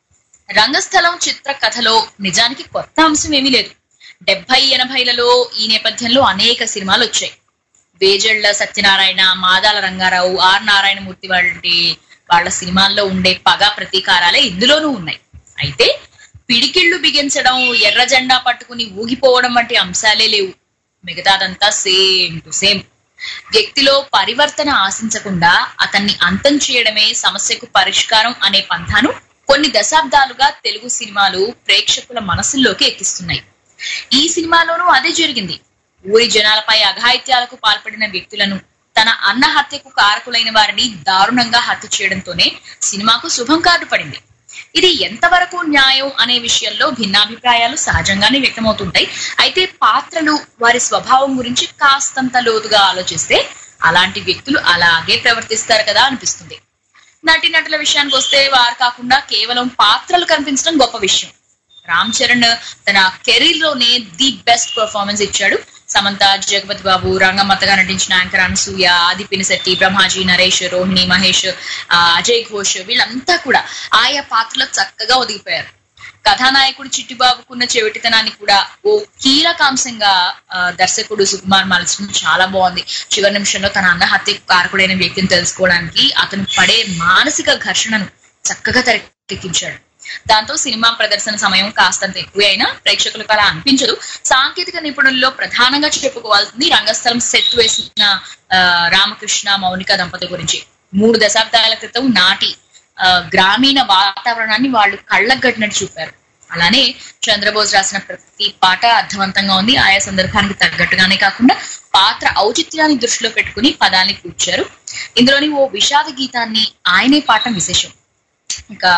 రంగస్థలం చిత్ర కథలో నిజానికి కొత్త అంశం ఏమీ లేదు డెబ్బై ఎనభైలలో ఈ నేపథ్యంలో అనేక సినిమాలు వచ్చాయి వేజళ్ల సత్యనారాయణ మాదాల రంగారావు ఆర్ నారాయణమూర్తి వంటి వాళ్ళ సినిమాల్లో ఉండే పగ ప్రతీకారాలే ఇందులోనూ ఉన్నాయి అయితే పిడికిళ్లు బిగించడం ఎర్ర జెండా పట్టుకుని ఊగిపోవడం వంటి అంశాలే లేవు మిగతాదంతా సేమ్ టు సేమ్ వ్యక్తిలో పరివర్తన ఆశించకుండా అతన్ని అంతం చేయడమే సమస్యకు పరిష్కారం అనే పంథాను కొన్ని దశాబ్దాలుగా తెలుగు సినిమాలు ప్రేక్షకుల మనసుల్లోకి ఎక్కిస్తున్నాయి ఈ సినిమాలోనూ అదే జరిగింది ఊరి జనాలపై అఘాయిత్యాలకు పాల్పడిన వ్యక్తులను తన అన్న హత్యకు కారకులైన వారిని దారుణంగా హత్య చేయడంతోనే సినిమాకు శుభం కార్డు పడింది ఇది ఎంతవరకు న్యాయం అనే విషయంలో భిన్నాభిప్రాయాలు సహజంగానే వ్యక్తమవుతుంటాయి అయితే పాత్రలు వారి స్వభావం గురించి కాస్తంత లోతుగా ఆలోచిస్తే అలాంటి వ్యక్తులు అలాగే ప్రవర్తిస్తారు కదా అనిపిస్తుంది నటీనటుల విషయానికి వస్తే వారు కాకుండా కేవలం పాత్రలు కనిపించడం గొప్ప విషయం రామ్ చరణ్ తన కెరీర్ లోనే ది బెస్ట్ పర్ఫార్మెన్స్ ఇచ్చాడు సమంత జగపతి బాబు రంగమ్మతగా నటించిన యాంకర్ అనసూయ ఆది పినిశెట్టి బ్రహ్మాజీ నరేష్ రోహిణి మహేష్ ఆ, అజయ్ ఘోష్ వీళ్ళంతా కూడా ఆయా పాత్రలకు చక్కగా ఒదిగిపోయారు కథానాయకుడు చిట్టిబాబుకున్న చెవిటితనాన్ని కూడా ఓ కీలకాంశంగా ఆ, దర్శకుడు సుకుమార్ మలచడం చాలా బాగుంది చివరి నిమిషంలో తన అన్న హత్యకు కారకుడైన వ్యక్తిని తెలుసుకోవడానికి అతను పడే మానసిక ఘర్షణను చక్కగా తెరకెక్కించాడు దాంతో సినిమా ప్రదర్శన సమయం కాస్తంత ఎక్కువే అయినా ప్రేక్షకులకు అలా అనిపించదు సాంకేతిక నిపుణుల్లో ప్రధానంగా చెప్పుకోవాల్సింది రంగస్థలం సెట్ వేసిన ఆ, రామకృష్ణ మౌనిక దంపతుల గురించి మూడు దశాబ్దాల క్రితం నాటి ఆ, గ్రామీణ వాతావరణాన్ని వాళ్ళు కళ్ళకు కట్టినట్టు చూపారు అలానే చంద్రబోస్ రాసిన ప్రతి పాట అర్థవంతంగా ఉంది ఆయా సందర్భానికి తగ్గట్టుగానే కాకుండా పాత్ర ఔచిత్యాన్ని దృష్టిలో పెట్టుకుని పదాన్ని కూర్చారు ఇందులోని ఓ విషాద గీతాన్ని ఆయనే పాడటం విశేషం ఇంకా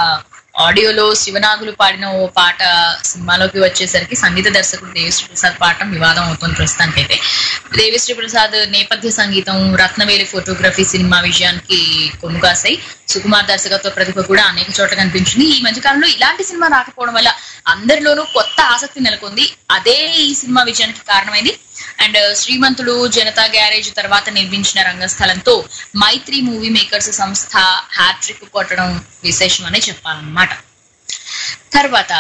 ఆడియోలో శివనాగులు పాడిన ఓ పాట సినిమాలోకి వచ్చేసరికి సంగీత దర్శకుడు దేవిశ్రీ ప్రసాద్ పాడటం వివాదం అవుతుంది ప్రస్తుతానికైతే దేవిశ్రీ ప్రసాద్ నేపథ్య సంగీతం రత్నవేలి ఫోటోగ్రఫీ సినిమా విజయానికి కొనుగాసాయి సుకుమార్ దర్శకత్వ ప్రతిభ కూడా అనేక చోట్ల కనిపించింది ఈ మధ్య కాలంలో ఇలాంటి సినిమా రాకపోవడం వల్ల అందరిలోనూ కొత్త ఆసక్తి నెలకొంది అదే ఈ సినిమా విజయానికి కారణమైంది అండ్ శ్రీమంతుడు జనతా గ్యారేజ్ తర్వాత నిర్మించిన రంగస్థలంతో మైత్రి మూవీ మేకర్స్ సంస్థ హ్యాట్రిక్ కొట్టడం విశేషం అనే చెప్పాలన్నమాట తర్వాత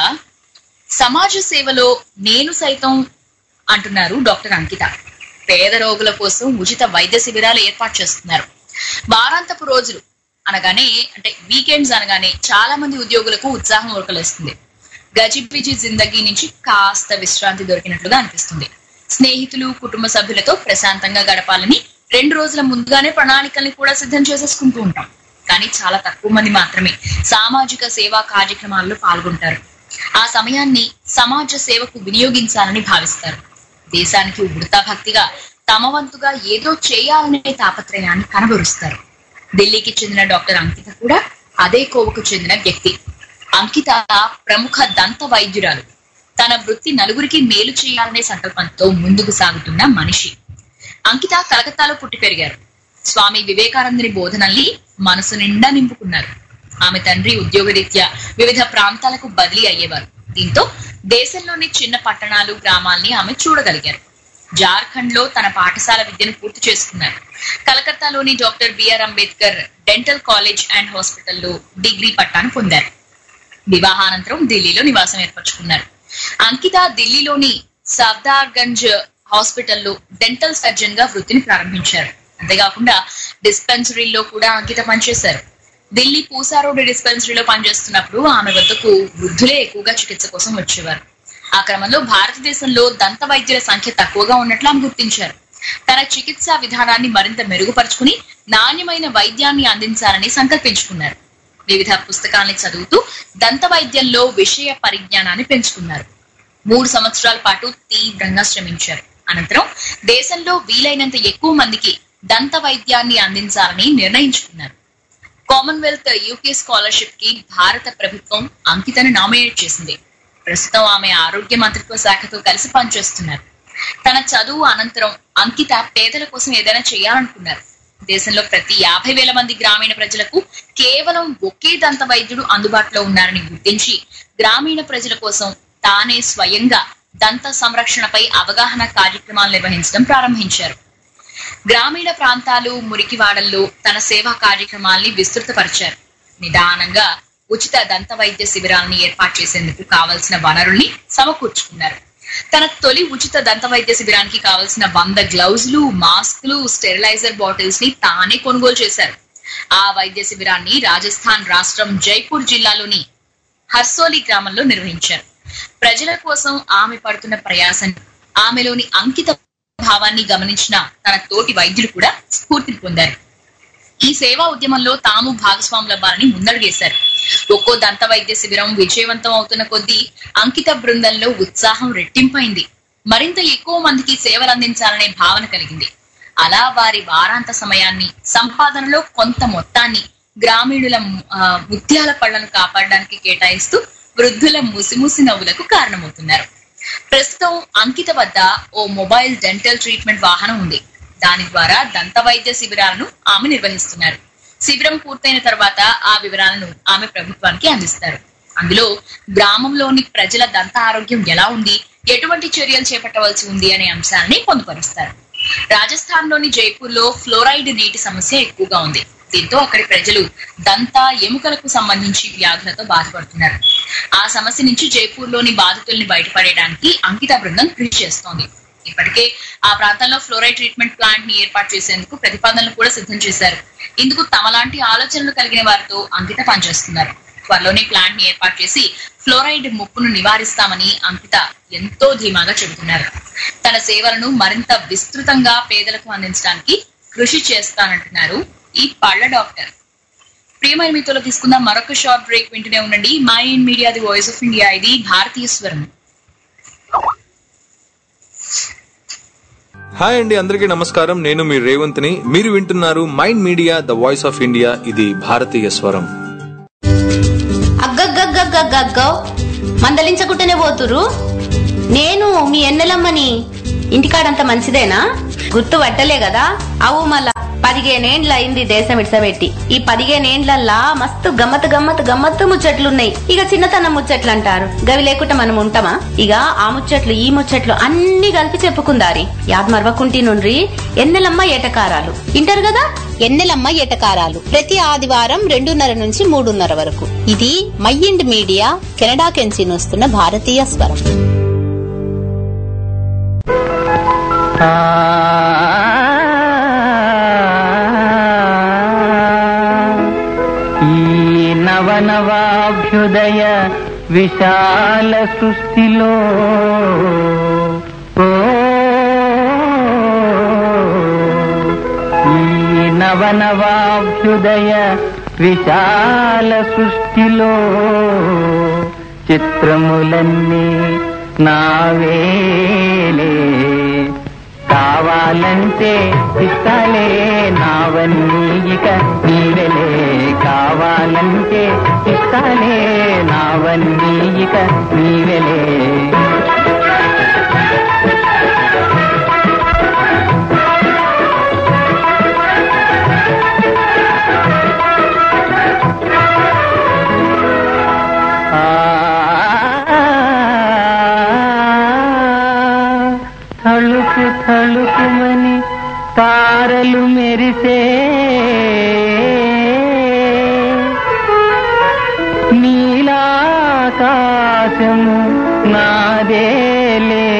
సమాజ సేవలో నేను సైతం అంటున్నారు డాక్టర్ అంకిత పేద రోగుల కోసం ఉచిత వైద్య శిబిరాలు ఏర్పాటు చేస్తున్నారు వారాంతపు రోజులు అనగానే అంటే వీకెండ్స్ అనగానే చాలా మంది ఉద్యోగులకు ఉత్సాహం ఉరకలేస్తుంది గజిబిజి జిందగీ నుంచి కాస్త విశ్రాంతి దొరికినట్లుగా అనిపిస్తుంది స్నేహితులు కుటుంబ సభ్యులతో ప్రశాంతంగా గడపాలని రెండు రోజుల ముందుగానే ప్రణాళికల్ని కూడా సిద్ధం చేసేసుకుంటూ ఉంటాం కానీ చాలా తక్కువ మంది మాత్రమే సామాజిక సేవా కార్యక్రమాల్లో పాల్గొంటారు ఆ సమయాన్ని సమాజ సేవకు వినియోగించాలని భావిస్తారు దేశానికి ఉడతా భక్తిగా తమ వంతుగా ఏదో చేయాలనే తాపత్రయాన్ని కనబరుస్తారు ఢిల్లీకి చెందిన డాక్టర్ అంకిత కూడా అదే కోవకు చెందిన వ్యక్తి అంకిత ప్రముఖ దంత వైద్యురాలు తన వృత్తి నలుగురికి మేలు చేయాలనే సంకల్పంతో ముందుకు సాగుతున్న మనిషి అంకిత కలకత్తాలో పుట్టి పెరిగారు స్వామి వివేకానందుని బోధనల్ని మనసు నిండా నింపుకున్నారు ఆమె తండ్రి ఉద్యోగరీత్యా వివిధ ప్రాంతాలకు బదిలీ అయ్యేవారు దీంతో దేశంలోని చిన్న పట్టణాలు గ్రామాల్ని ఆమె చూడగలిగారు జార్ఖండ్ లో తన పాఠశాల విద్యను పూర్తి చేసుకున్నారు కలకత్తాలోని doctor B R Ambedkar dental college and హాస్పిటల్లో డిగ్రీ పట్టాను పొందారు వివాహానంతరం ఢిల్లీలో నివాసం ఏర్పరచుకున్నారు అంకిత ఢిల్లీలోని సఫ్దార్గంజ్ హాస్పిటల్లో డెంటల్ సర్జన్ గా వృత్తిని ప్రారంభించారు అంతేకాకుండా డిస్పెన్సరీలో కూడా అంకిత పనిచేశారు ఢిల్లీ పూసా రోడ్ డిస్పెన్సరీలో పనిచేస్తున్నప్పుడు ఆమె వద్దకు వృద్ధులే ఎక్కువగా చికిత్స కోసం వచ్చేవారు ఆ క్రమంలో భారతదేశంలో దంత వైద్యుల సంఖ్య తక్కువగా ఉన్నట్లు ఆమె గుర్తించారు తన చికిత్సా విధానాన్ని మరింత మెరుగుపరుచుకుని నాణ్యమైన వైద్యాన్ని అందించాలని సంకల్పించుకున్నారు వివిధ పుస్తకాల్ని చదువుతూ దంత వైద్యంలో విషయ పరిజ్ఞానాన్ని పెంచుకున్నారు మూడు సంవత్సరాల పాటు తీవ్రంగా శ్రమించారు అనంతరం దేశంలో వీలైనంత ఎక్కువ మందికి దంత వైద్యాన్ని అందించాలని నిర్ణయించుకున్నారు కామన్వెల్త్ యూకే స్కాలర్షిప్ కి భారత ప్రభుత్వం అంకితను నామినేట్ చేసింది ప్రస్తుతం ఆమె ఆరోగ్య మంత్రిత్వ శాఖతో కలిసి పనిచేస్తున్నారు తన చదువు అనంతరం అంకిత పేదల కోసం ఏదైనా చేయాలనుకున్నారు దేశంలో ప్రతి యాభై వేల మంది గ్రామీణ ప్రజలకు కేవలం ఒకే దంత వైద్యుడు అందుబాటులో ఉన్నారని గుర్తించి గ్రామీణ ప్రజల కోసం తానే స్వయంగా దంత సంరక్షణపై అవగాహన కార్యక్రమాలు నిర్వహించడం ప్రారంభించారు గ్రామీణ ప్రాంతాలు మురికివాడల్లో తన సేవా కార్యక్రమాల్ని విస్తృతపరిచారు నిదానంగా ఉచిత దంత వైద్య శిబిరాలని ఏర్పాటు చేసేందుకు కావలసిన వనరుల్ని సమకూర్చుకున్నారు తన తొలి ఉచిత దంత వైద్య శిబిరానికి కావలసిన వంద గ్లౌజులు మాస్కులు స్టెరిలైజర్ బాటిల్స్ ని తానే కొనుగోలు చేశారు ఆ వైద్య శిబిరాన్ని రాజస్థాన్ రాష్ట్రం జైపూర్ జిల్లాలోని హర్సోలి గ్రామంలో నిర్వహించారు ప్రజల కోసం ఆమె పడుతున్న ప్రయాసం ఆమెలోని అంకిత భావాన్ని గమనించిన తన తోటి వైద్యులు కూడా స్ఫూర్తిని పొందారు ఈ సేవా ఉద్యమంలో తాము భాగస్వాములవ్వాలని ముందడుగేశారు ఒక్కో దంత వైద్య శిబిరం విజయవంతం అవుతున్న కొద్దీ అంకిత బృందంలో ఉత్సాహం రెట్టింపైంది మరింత ఎక్కువ మందికి సేవలు అందించాలనే భావన కలిగింది అలా వారి వారాంత సమయాన్ని సంపాదనలో కొంత మొత్తాన్ని గ్రామీణుల ఆ, ముత్యాల పళ్లను కాపాడడానికి కేటాయిస్తూ వృద్ధుల ముసిముసి నవ్వులకు కారణమవుతున్నారు ప్రస్తుతం అంకిత వద్ద ఓ మొబైల్ డెంటల్ ట్రీట్మెంట్ వాహనం ఉంది దాని ద్వారా దంత వైద్య శిబిరాలను ఆమె నిర్వహిస్తున్నారు శిబిరం పూర్తయిన తర్వాత ఆ వివరాలను ఆమె ప్రభుత్వానికి అందిస్తారు అందులో గ్రామంలోని ప్రజల దంత ఆరోగ్యం ఎలా ఉంది ఎటువంటి చర్యలు చేపట్టవలసి ఉంది అనే అంశాలని పొందుపరుస్తారు రాజస్థాన్ లోని జైపూర్ లో ఫ్లోరైడ్ నీటి సమస్య ఎక్కువగా ఉంది దీంతో అక్కడి ప్రజలు దంత ఎముకలకు సంబంధించి వ్యాధులతో బాధపడుతున్నారు ఆ సమస్య నుంచి జైపూర్ లోని బాధితుల్ని బయటపడేయడానికి అంకిత బృందం కృషి చేస్తోంది ఇప్పటికే ఆ ప్రాంతంలో ఫ్లోరైడ్ ట్రీట్మెంట్ ప్లాంట్ ని ఏర్పాటు చేసేందుకు ప్రతిపాదనలు కూడా సిద్ధం చేశారు ఇందుకు తమలాంటి ఆలోచనలు కలిగిన వారితో అంకిత పనిచేస్తున్నారు త్వరలోనే ప్లాంట్ ని ఏర్పాటు చేసి ఫ్లోరైడ్ ముప్పును నివారిస్తామని అంకిత ఎంతో ధీమాగా చెబుతున్నారు తన సేవలను మరింత విస్తృతంగా పేదలకు అందించడానికి కృషి చేస్తానంటున్నారు ఈ పళ్ళ డాక్టర్ ప్రియమైన మీతో తీసుకుందాం మరొక షార్ట్ బ్రేక్ వింటూనే ఉండండి mind media the voice of India ఇది భారతీయ స్వరం హాయ్ అండి అందరికీ నమస్కారం నేను మీ రేవంత్ని మీరు వింటున్నారు mind media the voice of India ఇది భారతీయ స్వరం అగ్గగ్గ గగ్గో మందలించకుండానే పోతురు నేను మీ ఎన్నెలమ్మని ఇంటికాడంత మంచిదేనా గుర్తు పట్టలే కదా అవు మళ్ళా పదిహేనేండ్ల అయింది దేశం ఇడ్సబెట్టి ఈ పదిహేనేండ్లల్లా మస్తు గమ్మత్ గమ్మత్ గమ్మత్తు ముచ్చట్లున్నాయి ఇక చిన్నతనం ముచ్చట్లు అంటారు గవి లేకుండా మనం ఉంటామా ఇక ఆ ముచ్చట్లు ఈ ముచ్చట్లు అన్ని కలిపి చెప్పుకుందారి యాద్ మరవకుంటి నుండ్రి ఎన్నెలమ్మ ఏటకారాలు ఇంటారు కదా ఎన్నెలమ్మ ఏటకారాలు ప్రతి ఆదివారం రెండున్నర నుంచి మూడున్నర వరకు ఇది మైండ్ మీడియా కెనడా కెంచి వస్తున్న భారతీయ స్వరం ఈ నవనవాభ్యుదయ విశాల సృష్టిలో ఓ ఈ నవనవాభ్యుదయ విశాల సృష్టిలో చిత్రములన్నీ నావేలే కావాలంటే ఇస్తాలే నావన్నీ ఇక నీవెలే కావాలంటే ఇస్తాలే నావన్నీ ఇక నీవెలే తళుకు తళుకుమని తారలు మెరిసే నీలాకాశము నాదేలే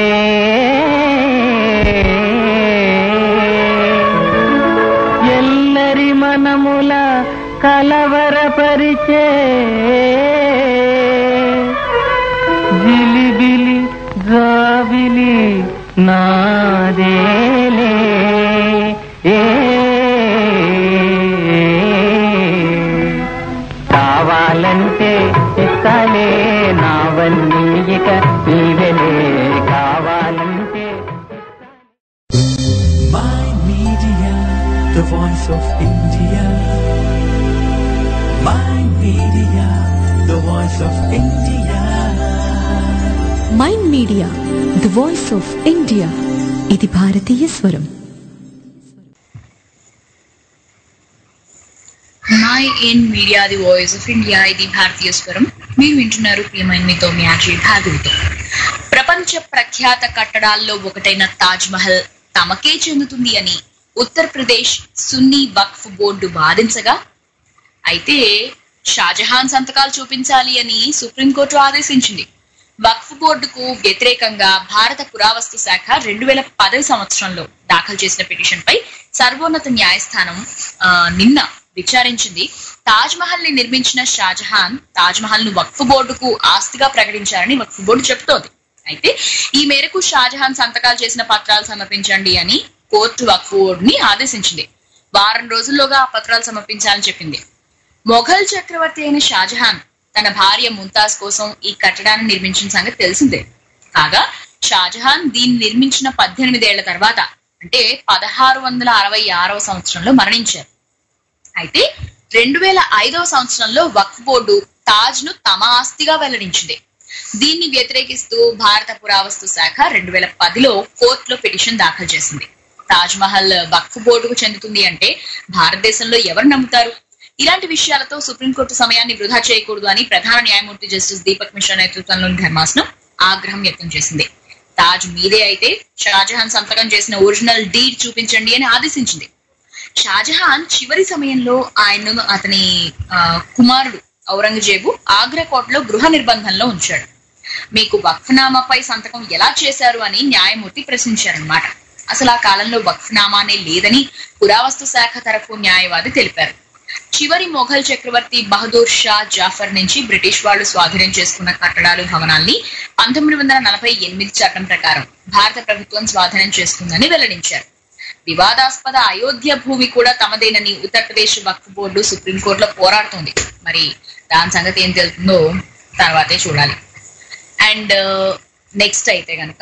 ఎల్లరి మనముల కలవరపరిచే జిలిబిలి జాబిలి నాదేలే ఏ కావాలంటే ఇస్తాలే నావన్నీ ఇక నీవెలే కావాలంటే My Media, the voice of India. My Media, the voice of India. Mind media the voice of India ఇది భారతీయ స్వరం mind media the voice of India ఇది భారతీయ స్వరం మీరు వింటున్నారు ప్రియమైన మీతో మీ అజయ్ భాగవితో ప్రపంచ ప్రఖ్యాత కట్టడాల్లో ఒకటైన తాజ్ మహల్ తమకే చెందుతుంది అని ఉత్తరప్రదేశ్ సున్నీ వక్ఫ్ బోర్డు వాదించగా అయితే షాజహాన్ సంతకాలు చూపించాలి అని సుప్రీంకోర్టు ఆదేశించింది వక్ఫ్ బోర్డుకు వ్యతిరేకంగా భారత పురావస్తు శాఖ రెండు వేల పదవి సంవత్సరంలో దాఖలు చేసిన పిటిషన్ పై సర్వోన్నత న్యాయస్థానం ఆ, నిన్న విచారించింది తాజ్ మహల్ ని నిర్మించిన షాజహాన్ తాజ్ మహల్ ను వక్ఫ్ బోర్డుకు ఆస్తిగా ప్రకటించారని వక్ఫ్ బోర్డు చెబుతోంది అయితే ఈ మేరకు షాజహాన్ సంతకాలు చేసిన పత్రాలు సమర్పించండి అని కోర్టు వక్ఫ్ బోర్డుని ఆదేశించింది వారం రోజుల్లోగా ఆ పత్రాలు సమర్పించాలని చెప్పింది మొఘల్ చక్రవర్తి అయిన షాజహాన్ తన భార్య ముంతాజ్ కోసం ఈ కట్టడాన్ని నిర్మించిన సంగతి తెలిసిందే కాగా షాజహాన్ దీన్ని నిర్మించిన పద్దెనిమిదేళ్ల తర్వాత అంటే పదహారు వందల అరవై ఆరవ సంవత్సరంలో మరణించారు అయితే రెండు వేల ఐదవ సంవత్సరంలో వక్ఫ్ బోర్డు తాజ్ ను తమ ఆస్తిగా వెల్లడించింది దీన్ని వ్యతిరేకిస్తూ భారత పురావస్తు శాఖ రెండు వేల పదిలో కోర్టులో పిటిషన్ దాఖలు చేసింది తాజ్ మహల్ వక్ఫ్ బోర్డుకు చెందుతుంది అంటే భారతదేశంలో ఎవరు నమ్ముతారు ఇలాంటి విషయాలతో సుప్రీంకోర్టు సమయాన్ని వృధా చేయకూడదు అని ప్రధాన న్యాయమూర్తి జస్టిస్ దీపక్ మిశ్రా నేతృత్వంలోని ధర్మాసనం ఆగ్రహం వ్యక్తం చేసింది తాజ్ మీదే అయితే షాజహాన్ సంతకం చేసిన ఒరిజినల్ డీడ్ చూపించండి అని ఆదేశించింది షాజహాన్ చివరి సమయంలో ఆయన్ను అతని ఆ, కుమారుడు ఔరంగజేబు ఆగ్రా కోటలో గృహ నిర్బంధంలో ఉంచాడు మీకు వక్ఫ్నామాపై సంతకం ఎలా చేశారు అని న్యాయమూర్తి ప్రశ్నించారన్నమాట అసలు ఆ కాలంలో వక్ఫ్నామానే లేదని పురావస్తు శాఖ తరఫు న్యాయవాది తెలిపారు చివరి మొఘల్ చక్రవర్తి బహదూర్ షా జాఫర్ నుంచి బ్రిటిష్ వాళ్ళు స్వాధీనం చేసుకున్న కట్టడాలు భవనాల్ని పంతొమ్మిది వందల నలభై ఎనిమిది చట్టం ప్రకారం భారత ప్రభుత్వం స్వాధీనం చేసుకుందని వెల్లడించారు వివాదాస్పద అయోధ్య భూమి కూడా తమదేనని ఉత్తరప్రదేశ్ వక్ఫ్ బోర్డు సుప్రీంకోర్టులో పోరాడుతోంది మరి దాని సంగతి ఏం తెలుస్తుందో తర్వాతే చూడాలి అండ్ నెక్స్ట్ అయితే గనక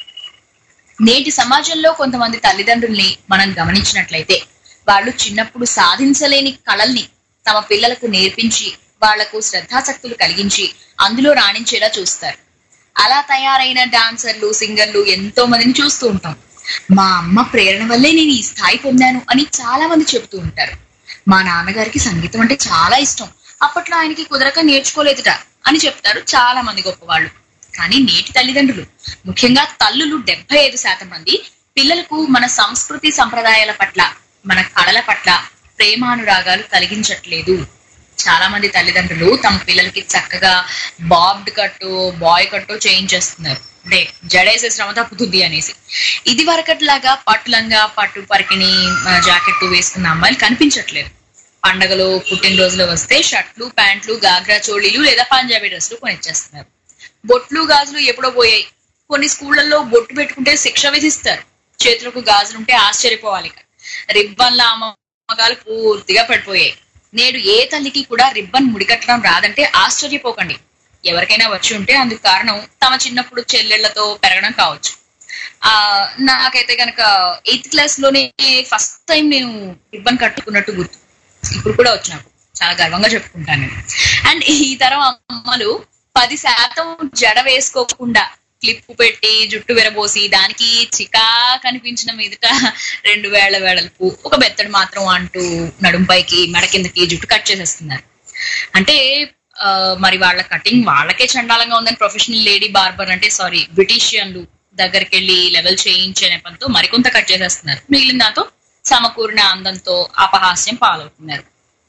నేటి సమాజంలో కొంతమంది తల్లిదండ్రుల్ని మనం గమనించినట్లయితే వాళ్ళు చిన్నప్పుడు సాధించలేని కళల్ని తమ పిల్లలకు నేర్పించి వాళ్లకు శ్రద్ధాసక్తులు కలిగించి అందులో రాణించేలా చూస్తారు అలా తయారైన డాన్సర్లు సింగర్లు ఎంతో మందిని చూస్తూ ఉంటాం మా అమ్మ ప్రేరణ వల్లే నేను ఈ స్థాయి పొందాను అని చాలా మంది చెబుతూ ఉంటారు మా నాన్నగారికి సంగీతం అంటే చాలా ఇష్టం అప్పట్లో ఆయనకి కుదరక నేర్చుకోలేదుట అని చెప్తారు చాలా మంది గొప్పవాళ్ళు కానీ నేటి తల్లిదండ్రులు ముఖ్యంగా తల్లులు డెబ్బై ఐదు శాతం మంది పిల్లలకు మన సంస్కృతి సంప్రదాయాల పట్ల మన కళల పట్ల ప్రేమానురాగాలు కలిగించట్లేదు చాలా మంది తల్లిదండ్రులు తమ పిల్లలకి చక్కగా బాబ్డ్ కట్టు బాయ్ కట్టు చేయించేస్తున్నారు అంటే జడేసే శ్రమ తప్పుతుంది అనేసి ఇది వరకట్లాగా పట్టులంగా పట్టు పరికిణి జాకెట్ వేసుకున్న అమ్మాయిలు కనిపించట్లేదు పండగలు పుట్టినరోజులు వస్తే షర్ట్లు ప్యాంట్లు గాగ్రా చోళీలు లేదా పంజాబీ డ్రెస్లు కొనిచ్చేస్తున్నారు బొట్లు గాజులు ఎప్పుడో పోయాయి కొన్ని స్కూళ్లలో బొట్టు పెట్టుకుంటే శిక్ష విధిస్తారు చేతులకు గాజులుంటే ఆశ్చర్యపోవాలి ఇక. రిబ్బన్ల అమ్మకాలు పూర్తిగా పడిపోయాయి నేడు ఏ తల్లికి కూడా రిబ్బన్ ముడికట్టడం రాదంటే ఆశ్చర్యపోకండి ఎవరికైనా వచ్చి ఉంటే అందుకు కారణం తమ చిన్నప్పుడు చెల్లెళ్లతో పెరగడం కావచ్చు ఆ నాకైతే గనక ఎయిత్ క్లాస్ లోనే ఫస్ట్ టైం నేను రిబ్బన్ కట్టుకున్నట్టు గుర్తు ఇప్పుడు కూడా వచ్చి నాకు చాలా గర్వంగా చెప్పుకుంటాను నేను అండ్ ఈ తరం అమ్మలు పది శాతం జడ వేసుకోకుండా క్లిప్ పెట్టి జుట్టు విరబోసి దానికి చికా కనిపించిన మీదట రెండు వేళ్ల వేడల్పు ఒక బెత్తడు మాత్రం అంటూ నడుంపైకి మెడ కిందకి జుట్టు కట్ చేసేస్తున్నారు అంటే ఆ, మరి వాళ్ళ కటింగ్ వాళ్ళకే చండాలంగా ఉందని ప్రొఫెషనల్ లేడీ బార్బర్ అంటే సారీ బ్రిటిషియన్లు దగ్గరికి వెళ్ళి లెవెల్ చేయించే నెపంతో మరికొంత కట్ చేసేస్తున్నారు మిగిలిన దాంతో సమకూరిన అందంతో అపహాస్యం పాలవుతున్నారు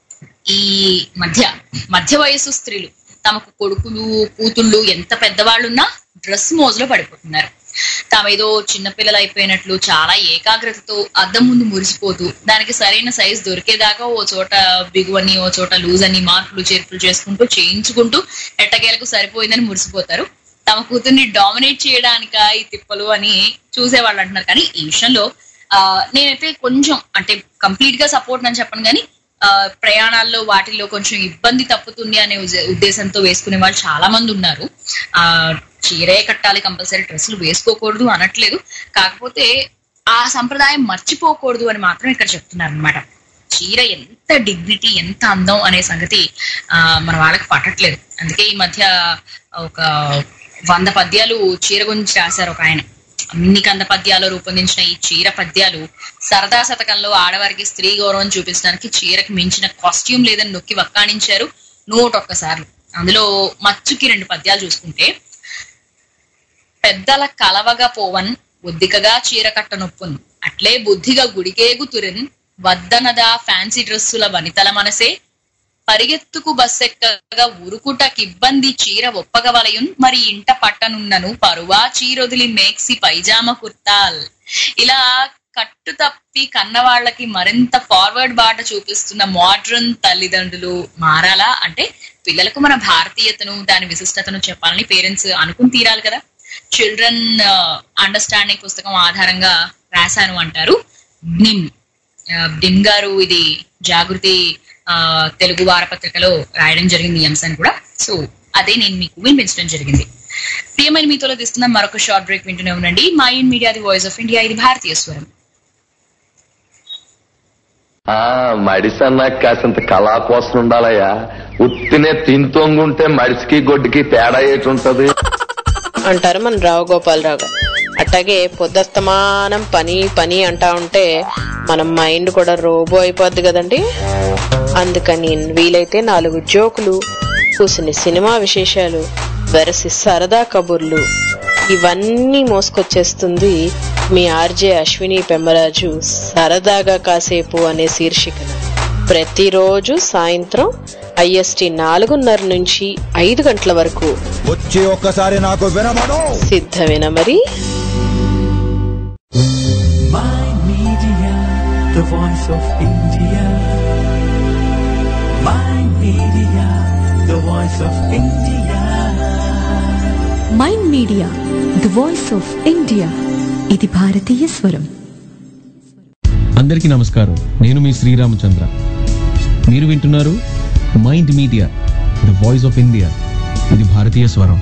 ఈ మధ్య మధ్య వయసు స్త్రీలు తమకు కొడుకులు కూతుళ్ళు ఎంత పెద్దవాళ్ళున్నా డ్రెస్ మోజులో పడిపోతున్నారు తామేదో చిన్నపిల్లలు అయిపోయినట్లు చాలా ఏకాగ్రతతో అద్దం ముందు మురిసిపోతూ దానికి సరైన సైజ్ దొరికేదాకా ఓ చోట బిగువని ఓ చోట లూజ్ అని మార్పులు చేర్పులు చేసుకుంటూ చేయించుకుంటూ ఎట్టకేలకు సరిపోయిందని మురిసిపోతారు తమ కూతుర్ని డామినేట్ చేయడానిక ఈ తిప్పలు అని చూసేవాళ్ళు అంటున్నారు కానీ ఈ విషయంలో ఆ నేనైతే కొంచెం అంటే కంప్లీట్ గా సపోర్ట్ అని చెప్పను కానీ ఆ ప్రయాణాల్లో వాటిల్లో కొంచెం ఇబ్బంది తప్పుతుంది అనే ఉజ- ఉద్దేశంతో వేసుకునే వాళ్ళు చాలా మంది ఉన్నారు ఆ చీరే కట్టాలి కంపల్సరీ డ్రెస్సులు వేసుకోకూడదు అనట్లేదు కాకపోతే ఆ సంప్రదాయం మర్చిపోకూడదు అని మాత్రం ఇక్కడ చెప్తున్నారు అనమాట చీర ఎంత డిగ్నిటీ ఎంత అందం అనే సంగతి ఆ మన వాళ్ళకి పట్టట్లేదు అందుకే ఈ మధ్య ఒక వంద పద్యాలు చీర గురించి రాశారు ఒక ఆయన అన్ని కంద పద్యాలు రూపొందించిన ఈ చీర పద్యాలు సరదా శతకంలో ఆడవారికి స్త్రీ గౌరవం చూపించడానికి చీరకు మించిన కాస్ట్యూమ్ లేదని నొక్కి వక్కాణించారు నూట ఒక్కసార్లు అందులో మచ్చుకి రెండు పద్యాలు చూసుకుంటే పెద్దల కలవగా పోవన్ ఒద్దికగా చీర కట్ట నొప్పున్ అట్లే బుద్ధిగా గుడికేగు తురిన్ వద్దనదా ఫ్యాన్సీ డ్రెస్సుల వనితల మనసే పరిగెత్తుకు బస్సెక్కగా ఉరుకుటకిబ్బంది చీర ఒప్పగవలయున్ మరి ఇంట పట్టనున్నను పరువా చీరొదిలి మేక్సి పైజామ కుర్తాల్ ఇలా కట్టు తప్పి కన్నవాళ్ళకి మరింత ఫార్వర్డ్ బాట చూపిస్తున్న మోడ్రన్ తల్లిదండ్రులు మారాలా అంటే పిల్లలకు మన భారతీయతను దాని విశిష్టతను చెప్పాలని పేరెంట్స్ అనుకుని తీరాలి కదా చిల్డ్రన్ అండర్స్టాండింగ్ పుస్తకం ఆధారంగా రాశాను అంటారు నిమ్ డిమ్ గారు ఇది జాగృతి ఆ, తెలుగు వారపత్రికలో రాయడం జరిగింది ఈ అంశాన్ని కూడా సో అదే నేను మీకు వినిపించడం జరిగింది ప్రియమైన మీతో తీస్తున్న మరొక షార్ట్ బ్రేక్ వింటూనే ఉండండి మా in media the voice of India ఇది భారతీయ స్వరం ఆ మడిసన్నా కాసింత కళా కోసం ఉండాలయ్యా ఉత్తినే తింతోంగుంటే మడిసికి గొడ్డుకి తేడా ఏటుంటది అంటారు మన రావు గోపాలరావు గారు అట్లాగే పొద్దస్తమానం పని పని అంటా ఉంటే మన మైండ్ కూడా రోబో అయిపోద్ది కదండి అందుకని వీలైతే నాలుగు జోకులు కూసిన సినిమా విశేషాలు వెరసి సరదా కబుర్లు ఇవన్నీ మోసుకొచ్చేస్తుంది మీ ఆర్జే అశ్విని పెమ్మరాజు సరదాగా కాసేపు అనే శీర్షికన ప్రతిరోజు సాయంత్రం ఐఎస్టి నాలుగున్నర నుంచి ఐదు గంటల వరకు వచ్చి ఒక్కసారి నాకు వినమను సిద్ధమేనా మరి Media, the voice of India. My media, the voice of India. Mind media the voice of India ఇది భారతీయ స్వరం అందరికీ నమస్కారం నేను మీ శ్రీరామచంద్ర మీరు వింటున్నారు mind media the voice of India ఇది భారతీయ స్వరం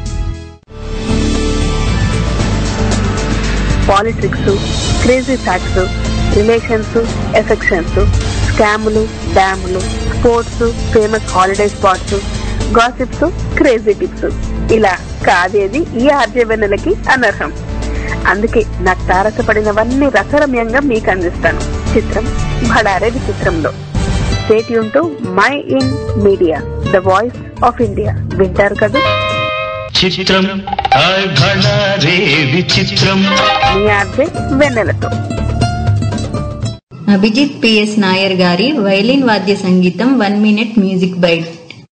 politics crazy facts relations affections స్కాములు డ్యాములు sports famous holiday spots gossips crazy tips ఇలా కాదేది ఈ ఆర్జే వెన్నెలకి అనర్హం అందుకే నాకు తారసపడినవన్నీ రసరమ్యంగా మీకు అందిస్తాను చిత్రం భడారే విచిత్రంలో స్టేట్ యూన్ mind media the voice of India వింటారు కదా చిత్రం రే విచిత్రం మీ ఆర్జే వెన్నెలతో అభిజిత్ పిఎస్ నాయర్ గారి వైలిన్ వాద్య సంగీతం one minute music bite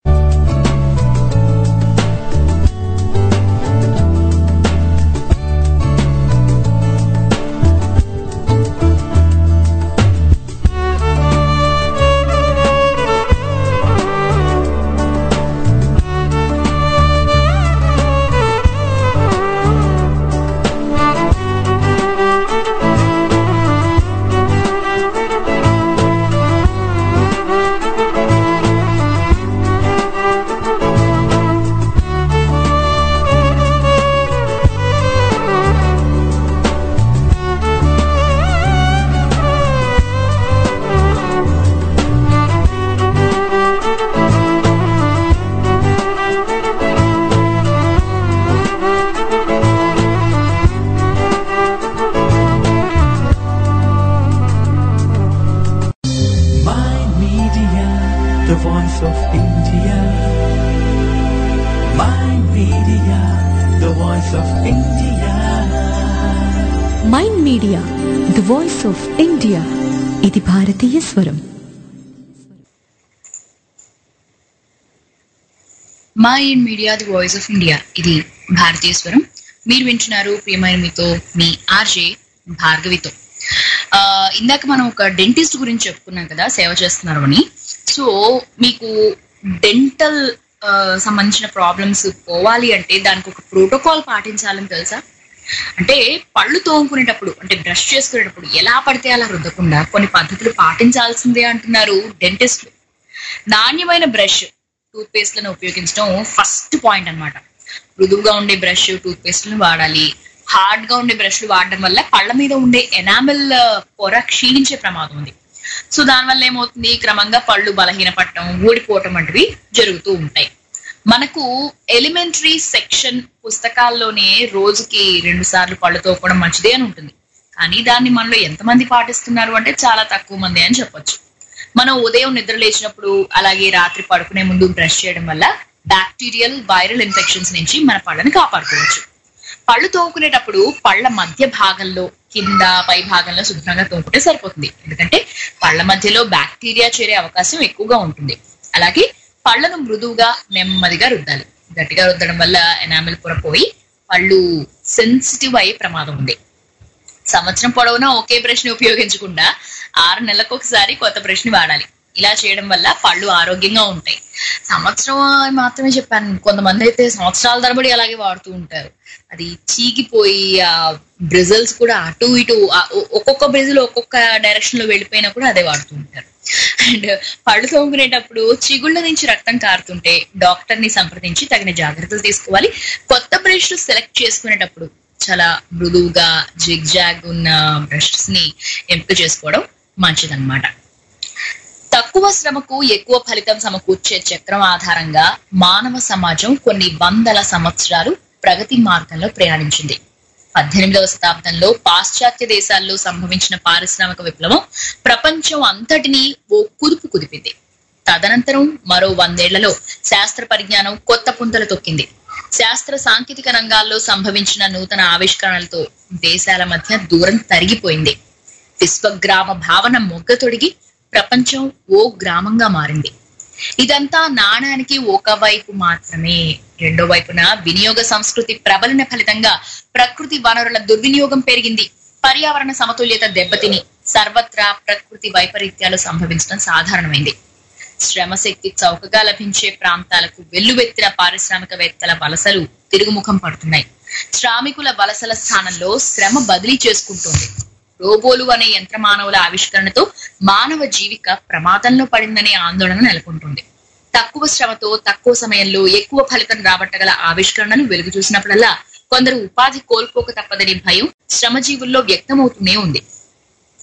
My media, the voice of India. My media, the voice of India. Mind media the voice of India ఇది భారతీయ స్వరం మా in media the voice of India ఇది భారతీయ స్వరం మీరు వింటున్నారు ప్రియమైన మీతో మీ ఆర్జే భార్గవితో ఆ, ఇందాక మనం ఒక డెంటిస్ట్ గురించి చెప్పుకున్నాం కదా సేవ చేస్తున్నారు అని సో మీకు డెంటల్ సంబంధించిన ప్రాబ్లమ్స్ పోవాలి అంటే దానికి ఒక ప్రోటోకాల్ పాటించాలని తెలుసా అంటే పళ్ళు తోముకునేటప్పుడు అంటే బ్రష్ చేసుకునేటప్పుడు ఎలా పడితే అలా రుద్దకుండా కొన్ని పద్ధతులు పాటించాల్సిందే అంటున్నారు డెంటిస్టులు నాణ్యమైన బ్రష్ టూత్ పేస్ట్లను ఉపయోగించడం ఫస్ట్ పాయింట్ అన్నమాట మృదువుగా ఉండే బ్రష్ టూత్ పేస్ట్లను వాడాలి హార్డ్ గా ఉండే బ్రష్లు వాడడం వల్ల పళ్ళ మీద ఉండే ఎనామిల్ పొర క్షీణించే ప్రమాదం ఉంది సో దానివల్ల ఏమవుతుంది క్రమంగా పళ్ళు బలహీనపడటం ఊడిపోవటం వంటివి జరుగుతూ ఉంటాయి మనకు ఎలిమెంటరీ సెక్షన్ పుస్తకాల్లోనే రోజుకి రెండు సార్లు పళ్ళు తోపడం మంచిదే అని ఉంటుంది కానీ దాన్ని మనలో ఎంతమంది పాటిస్తున్నారు అంటే చాలా తక్కువ మంది అని చెప్పొచ్చు మనం ఉదయం నిద్ర లేచినప్పుడు అలాగే రాత్రి పడుకునే ముందు బ్రష్ చేయడం వల్ల బ్యాక్టీరియల్ వైరల్ ఇన్ఫెక్షన్స్ నుంచి మన పళ్ళని కాపాడుకోవచ్చు పళ్ళు తోముకునేటప్పుడు పళ్ళ మధ్య భాగంలో కింద పై భాగంలో శుభ్రంగా తోముకుంటే సరిపోతుంది ఎందుకంటే పళ్ళ మధ్యలో బ్యాక్టీరియా చేరే అవకాశం ఎక్కువగా ఉంటుంది అలాగే పళ్ళను మృదువుగా నెమ్మదిగా రుద్దాలి గట్టిగా రుద్దడం వల్ల ఎనామిల్ పొర పోయి పళ్ళు సెన్సిటివ్ అయ్యే ప్రమాదం ఉంది సంవత్సరం పొడవునా ఒకే బ్రష్ ని ఉపయోగించకుండా ఆరు నెలలకు ఒకసారి కొత్త బ్రష్ ని వాడాలి ఇలా చేయడం వల్ల పళ్ళు ఆరోగ్యంగా ఉంటాయి సంవత్సరం మాత్రమే చెప్పాను కొంతమంది అయితే సంవత్సరాల తరబడి అలాగే వాడుతూ ఉంటారు అది చీకిపోయి ఆ బ్రిజల్స్ కూడా అటు ఇటు ఆ ఒ- ఒక్కొక్క బ్రిజిల్ ఒక్కొక్క డైరెక్షన్ లో వెళ్ళిపోయినా కూడా అదే వాడుతూ ఉంటారు అండ్ పళ్ళు తోముకునేటప్పుడు చిగుళ్ళ నుంచి రక్తం కారుతుంటే డాక్టర్ ని సంప్రదించి తగిన జాగ్రత్తలు తీసుకోవాలి కొత్త బ్రష్ సెలెక్ట్ చేసుకునేటప్పుడు చాలా మృదువుగా జిగ్ జాగ్ ఉన్న బ్రషెస్ ని ఎంపిక చేసుకోవడం మంచిదన్నమాట తక్కువ శ్రమకు ఎక్కువ ఫలితం సమకూర్చే చక్రం ఆధారంగా మానవ సమాజం కొన్ని వందల సంవత్సరాలు ప్రగతి మార్గంలో ప్రయాణించింది పద్దెనిమిదవ శతాబ్దంలో పాశ్చాత్య దేశాల్లో సంభవించిన పారిశ్రామిక విప్లవం ప్రపంచం అంతటినీ ఓ కుదుపు కుదిపింది తదనంతరం మరో వందేళ్లలో శాస్త్ర పరిజ్ఞానం కొత్త పుంతలు తొక్కింది శాస్త్ర సాంకేతిక రంగాల్లో సంభవించిన నూతన ఆవిష్కరణలతో దేశాల మధ్య దూరం తరిగిపోయింది విశ్వగ్రామ భావన మొగ్గ తొడిగి ప్రపంచం ఓ గ్రామంగా మారింది ఇదంతా నాణానికి ఒక వైపు మాత్రమే రెండో వైపున వినియోగ సంస్కృతి ప్రబలన ఫలితంగా ప్రకృతి వనరుల దుర్వినియోగం పెరిగింది పర్యావరణ సమతుల్యత దెబ్బతిని సర్వత్రా ప్రకృతి వైపరీత్యాలు సంభవించడం సాధారణమైంది శ్రమశక్తి చౌకగా లభించే ప్రాంతాలకు వెల్లువెత్తిన పారిశ్రామికవేత్తల వలసలు తిరుగుముఖం పడుతున్నాయి శ్రామికుల వలసల స్థానంలో శ్రమ బదిలీ చేసుకుంటోంది రోబోలు అనే యంత్రమానవుల ఆవిష్కరణతో మానవ జీవిక ప్రమాదంలో పడిందనే ఆందోళన నెలకొంటుంది తక్కువ శ్రమతో తక్కువ సమయంలో ఎక్కువ ఫలితం రాబట్టగల ఆవిష్కరణలు వెలుగు చూసినప్పుడల్లా కొందరు ఉపాధి కోల్పోక తప్పదని భయం శ్రమజీవుల్లో వ్యక్తమవుతూనే ఉంది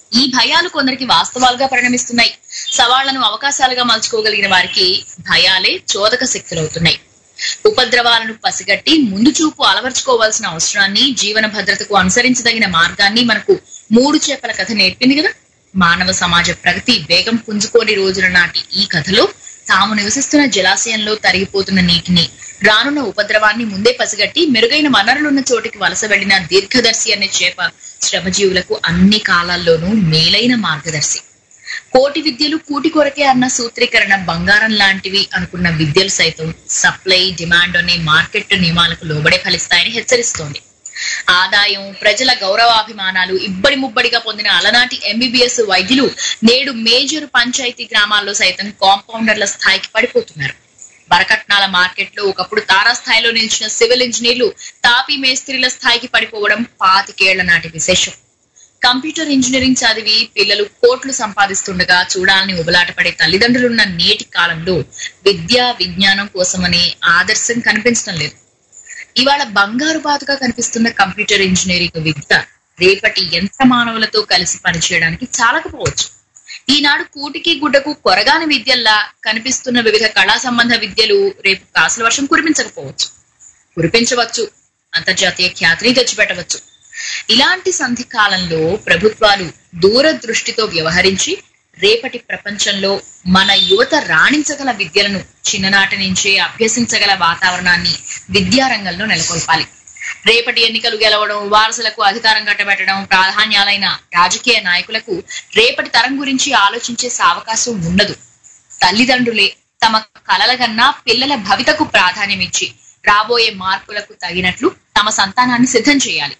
ఈ భయాలు కొందరికి వాస్తవాలుగా పరిణమిస్తున్నాయి సవాళ్లను అవకాశాలుగా మలుచుకోగలిగిన వారికి భయాలే చోదక శక్తులవుతున్నాయి ఉపద్రవాలను పసిగట్టి ముందు చూపు అలవర్చుకోవాల్సిన అవసరాన్ని జీవన భద్రతకు అనుసరించదగిన మార్గాన్ని మనకు మూడు చేపల కథ నేర్పింది కదా మానవ సమాజ ప్రగతి వేగం పుంజుకోని రోజుల నాటి ఈ కథలో తాము నివసిస్తున్న జలాశయంలో తరిగిపోతున్న నీటిని రానున్న ఉపద్రవాన్ని ముందే పసిగట్టి మెరుగైన వనరులున్న చోటికి వలస వెళ్లిన దీర్ఘదర్శి అనే చేప శ్రమజీవులకు అన్ని కాలాల్లోనూ మేలైన మార్గదర్శి కోటి విద్యలు కూటి కొరకే అన్న సూత్రీకరణ బంగారం లాంటివి అనుకున్న విద్యలు సైతం సప్లై డిమాండ్ అనే మార్కెట్ నియమాలకు లోబడే ఫలిస్తాయని హెచ్చరిస్తోంది ఆదాయం ప్రజల గౌరవాభిమానాలు ఇబ్బడి ముబ్బడిగా పొందిన అలనాటి ఎంబీబీఎస్ వైద్యులు నేడు మేజర్ పంచాయతీ గ్రామాల్లో సైతం కాంపౌండర్ల స్థాయికి పడిపోతున్నారు వరకట్నాల మార్కెట్ లో ఒకప్పుడు తారాస్థాయిలో నిలిచిన సివిల్ ఇంజనీర్లు తాపీ మేస్త్రీల స్థాయికి పడిపోవడం పాతికేళ్ల నాటి విశేషం కంప్యూటర్ ఇంజనీరింగ్ చదివి పిల్లలు కోట్లు సంపాదిస్తుండగా చూడాలని ఉబలాటపడే తల్లిదండ్రులున్న నేటి కాలంలో విద్యా విజ్ఞానం కోసమనే ఆదర్శం కనిపించడం లేదు ఇవాళ బంగారు బాతుగా కనిపిస్తున్న కంప్యూటర్ ఇంజనీరింగ్ విద్య రేపటి యంత్ర మానవులతో కలిసి పనిచేయడానికి చాలకపోవచ్చు ఈనాడు కూటికి గుడ్డకు కొరగాని విద్యల్లా కనిపిస్తున్న వివిధ కళా సంబంధ విద్యలు రేపు కాసుల వర్షం కురిపించకపోవచ్చు కురిపించవచ్చు అంతర్జాతీయ ఖ్యాతిని తెచ్చిపెట్టవచ్చు ఇలాంటి సంధి కాలంలో ప్రభుత్వాలు దూరదృష్టితో వ్యవహరించి రేపటి ప్రపంచంలో మన యువత రాణించగల విద్యలను చిన్ననాటి నుంచే అభ్యసించగల వాతావరణాన్ని విద్యారంగంలో నెలకొల్పాలి రేపటి ఎన్నికలు గెలవడం వారసులకు అధికారం కట్టబెట్టడం ప్రాధాన్యాలైన రాజకీయ నాయకులకు రేపటి తరం గురించి ఆలోచించే సావకాశం ఉండదు తల్లిదండ్రులే తమ కలల కన్నా పిల్లల భవితకు ప్రాధాన్యమిచ్చి రాబోయే మార్పులకు తగినట్లు తమ సంతానాన్ని సిద్ధం చేయాలి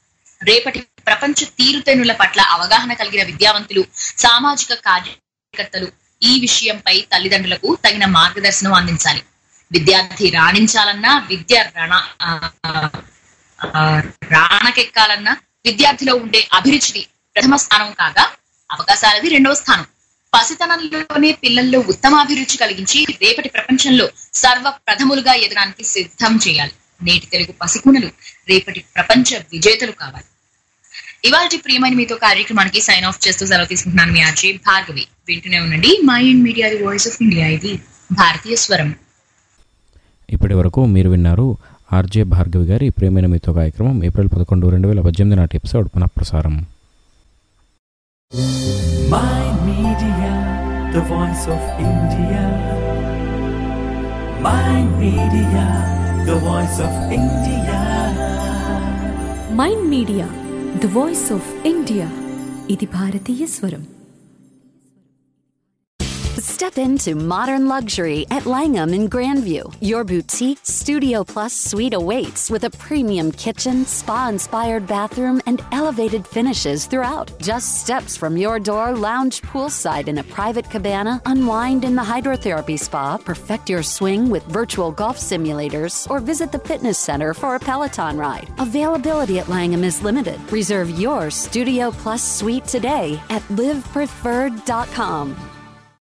రేపటి ప్రపంచ తీరుతెన్నుల పట్ల అవగాహన కలిగిన విద్యావంతులు సామాజిక కార్యకర్తలు ఈ విషయంపై తల్లిదండ్రులకు తగిన మార్గదర్శనం అందించాలి విద్యార్థి రాణించాలన్నా విద్య రణ ఆ, ఆ, రాణకెక్కాలన్నా విద్యార్థిలో ఉండే అభిరుచిది ప్రథమ స్థానం కాగా అవకాశాలది రెండవ స్థానం పసితనంలోనే పిల్లల్లో ఉత్తమ అభిరుచి కలిగించి రేపటి ప్రపంచంలో సర్వ ప్రథములుగా ఎదగడానికి సిద్ధం చేయాలి నేటి తెలుగు పసికూనలు రేపటి ప్రపంచ విజేతలు కావాలి ఇవాళ ప్రియమైన మీతో కార్యక్రమానికి సైన్ ఆఫ్ చేస్తూ సెలవు తీసుకుంటున్నాను మీ ఆర్జే భార్గవి వింటూనే ఉండండి mind media the voice of India ఇది భారతీయ స్వరం ఇప్పటి వరకు మీరు విన్నారు ఆర్జే భార్గవి గారి ప్రేమైన మీతో కార్యక్రమం ఏప్రిల్ పదకొండు రెండు వేల పద్దెనిమిది నాటి ఎపిసోడ్ పునఃప్రసారం My Media, the voice of India. My Media, the voice of India. Mind media the voice of India ఇది భారతీయ స్వరం Step into modern luxury at Langham in Grandview. Your boutique Studio Plus suite awaits with a premium kitchen, spa inspired bathroom, and elevated finishes throughout. Just steps from your door, lounge poolside in a private cabana, unwind in the hydrotherapy spa, perfect your swing with virtual golf simulators, or visit the fitness center for a Peloton ride. Availability at Langham is limited. Reserve your Studio Plus suite today at livepreferred.com.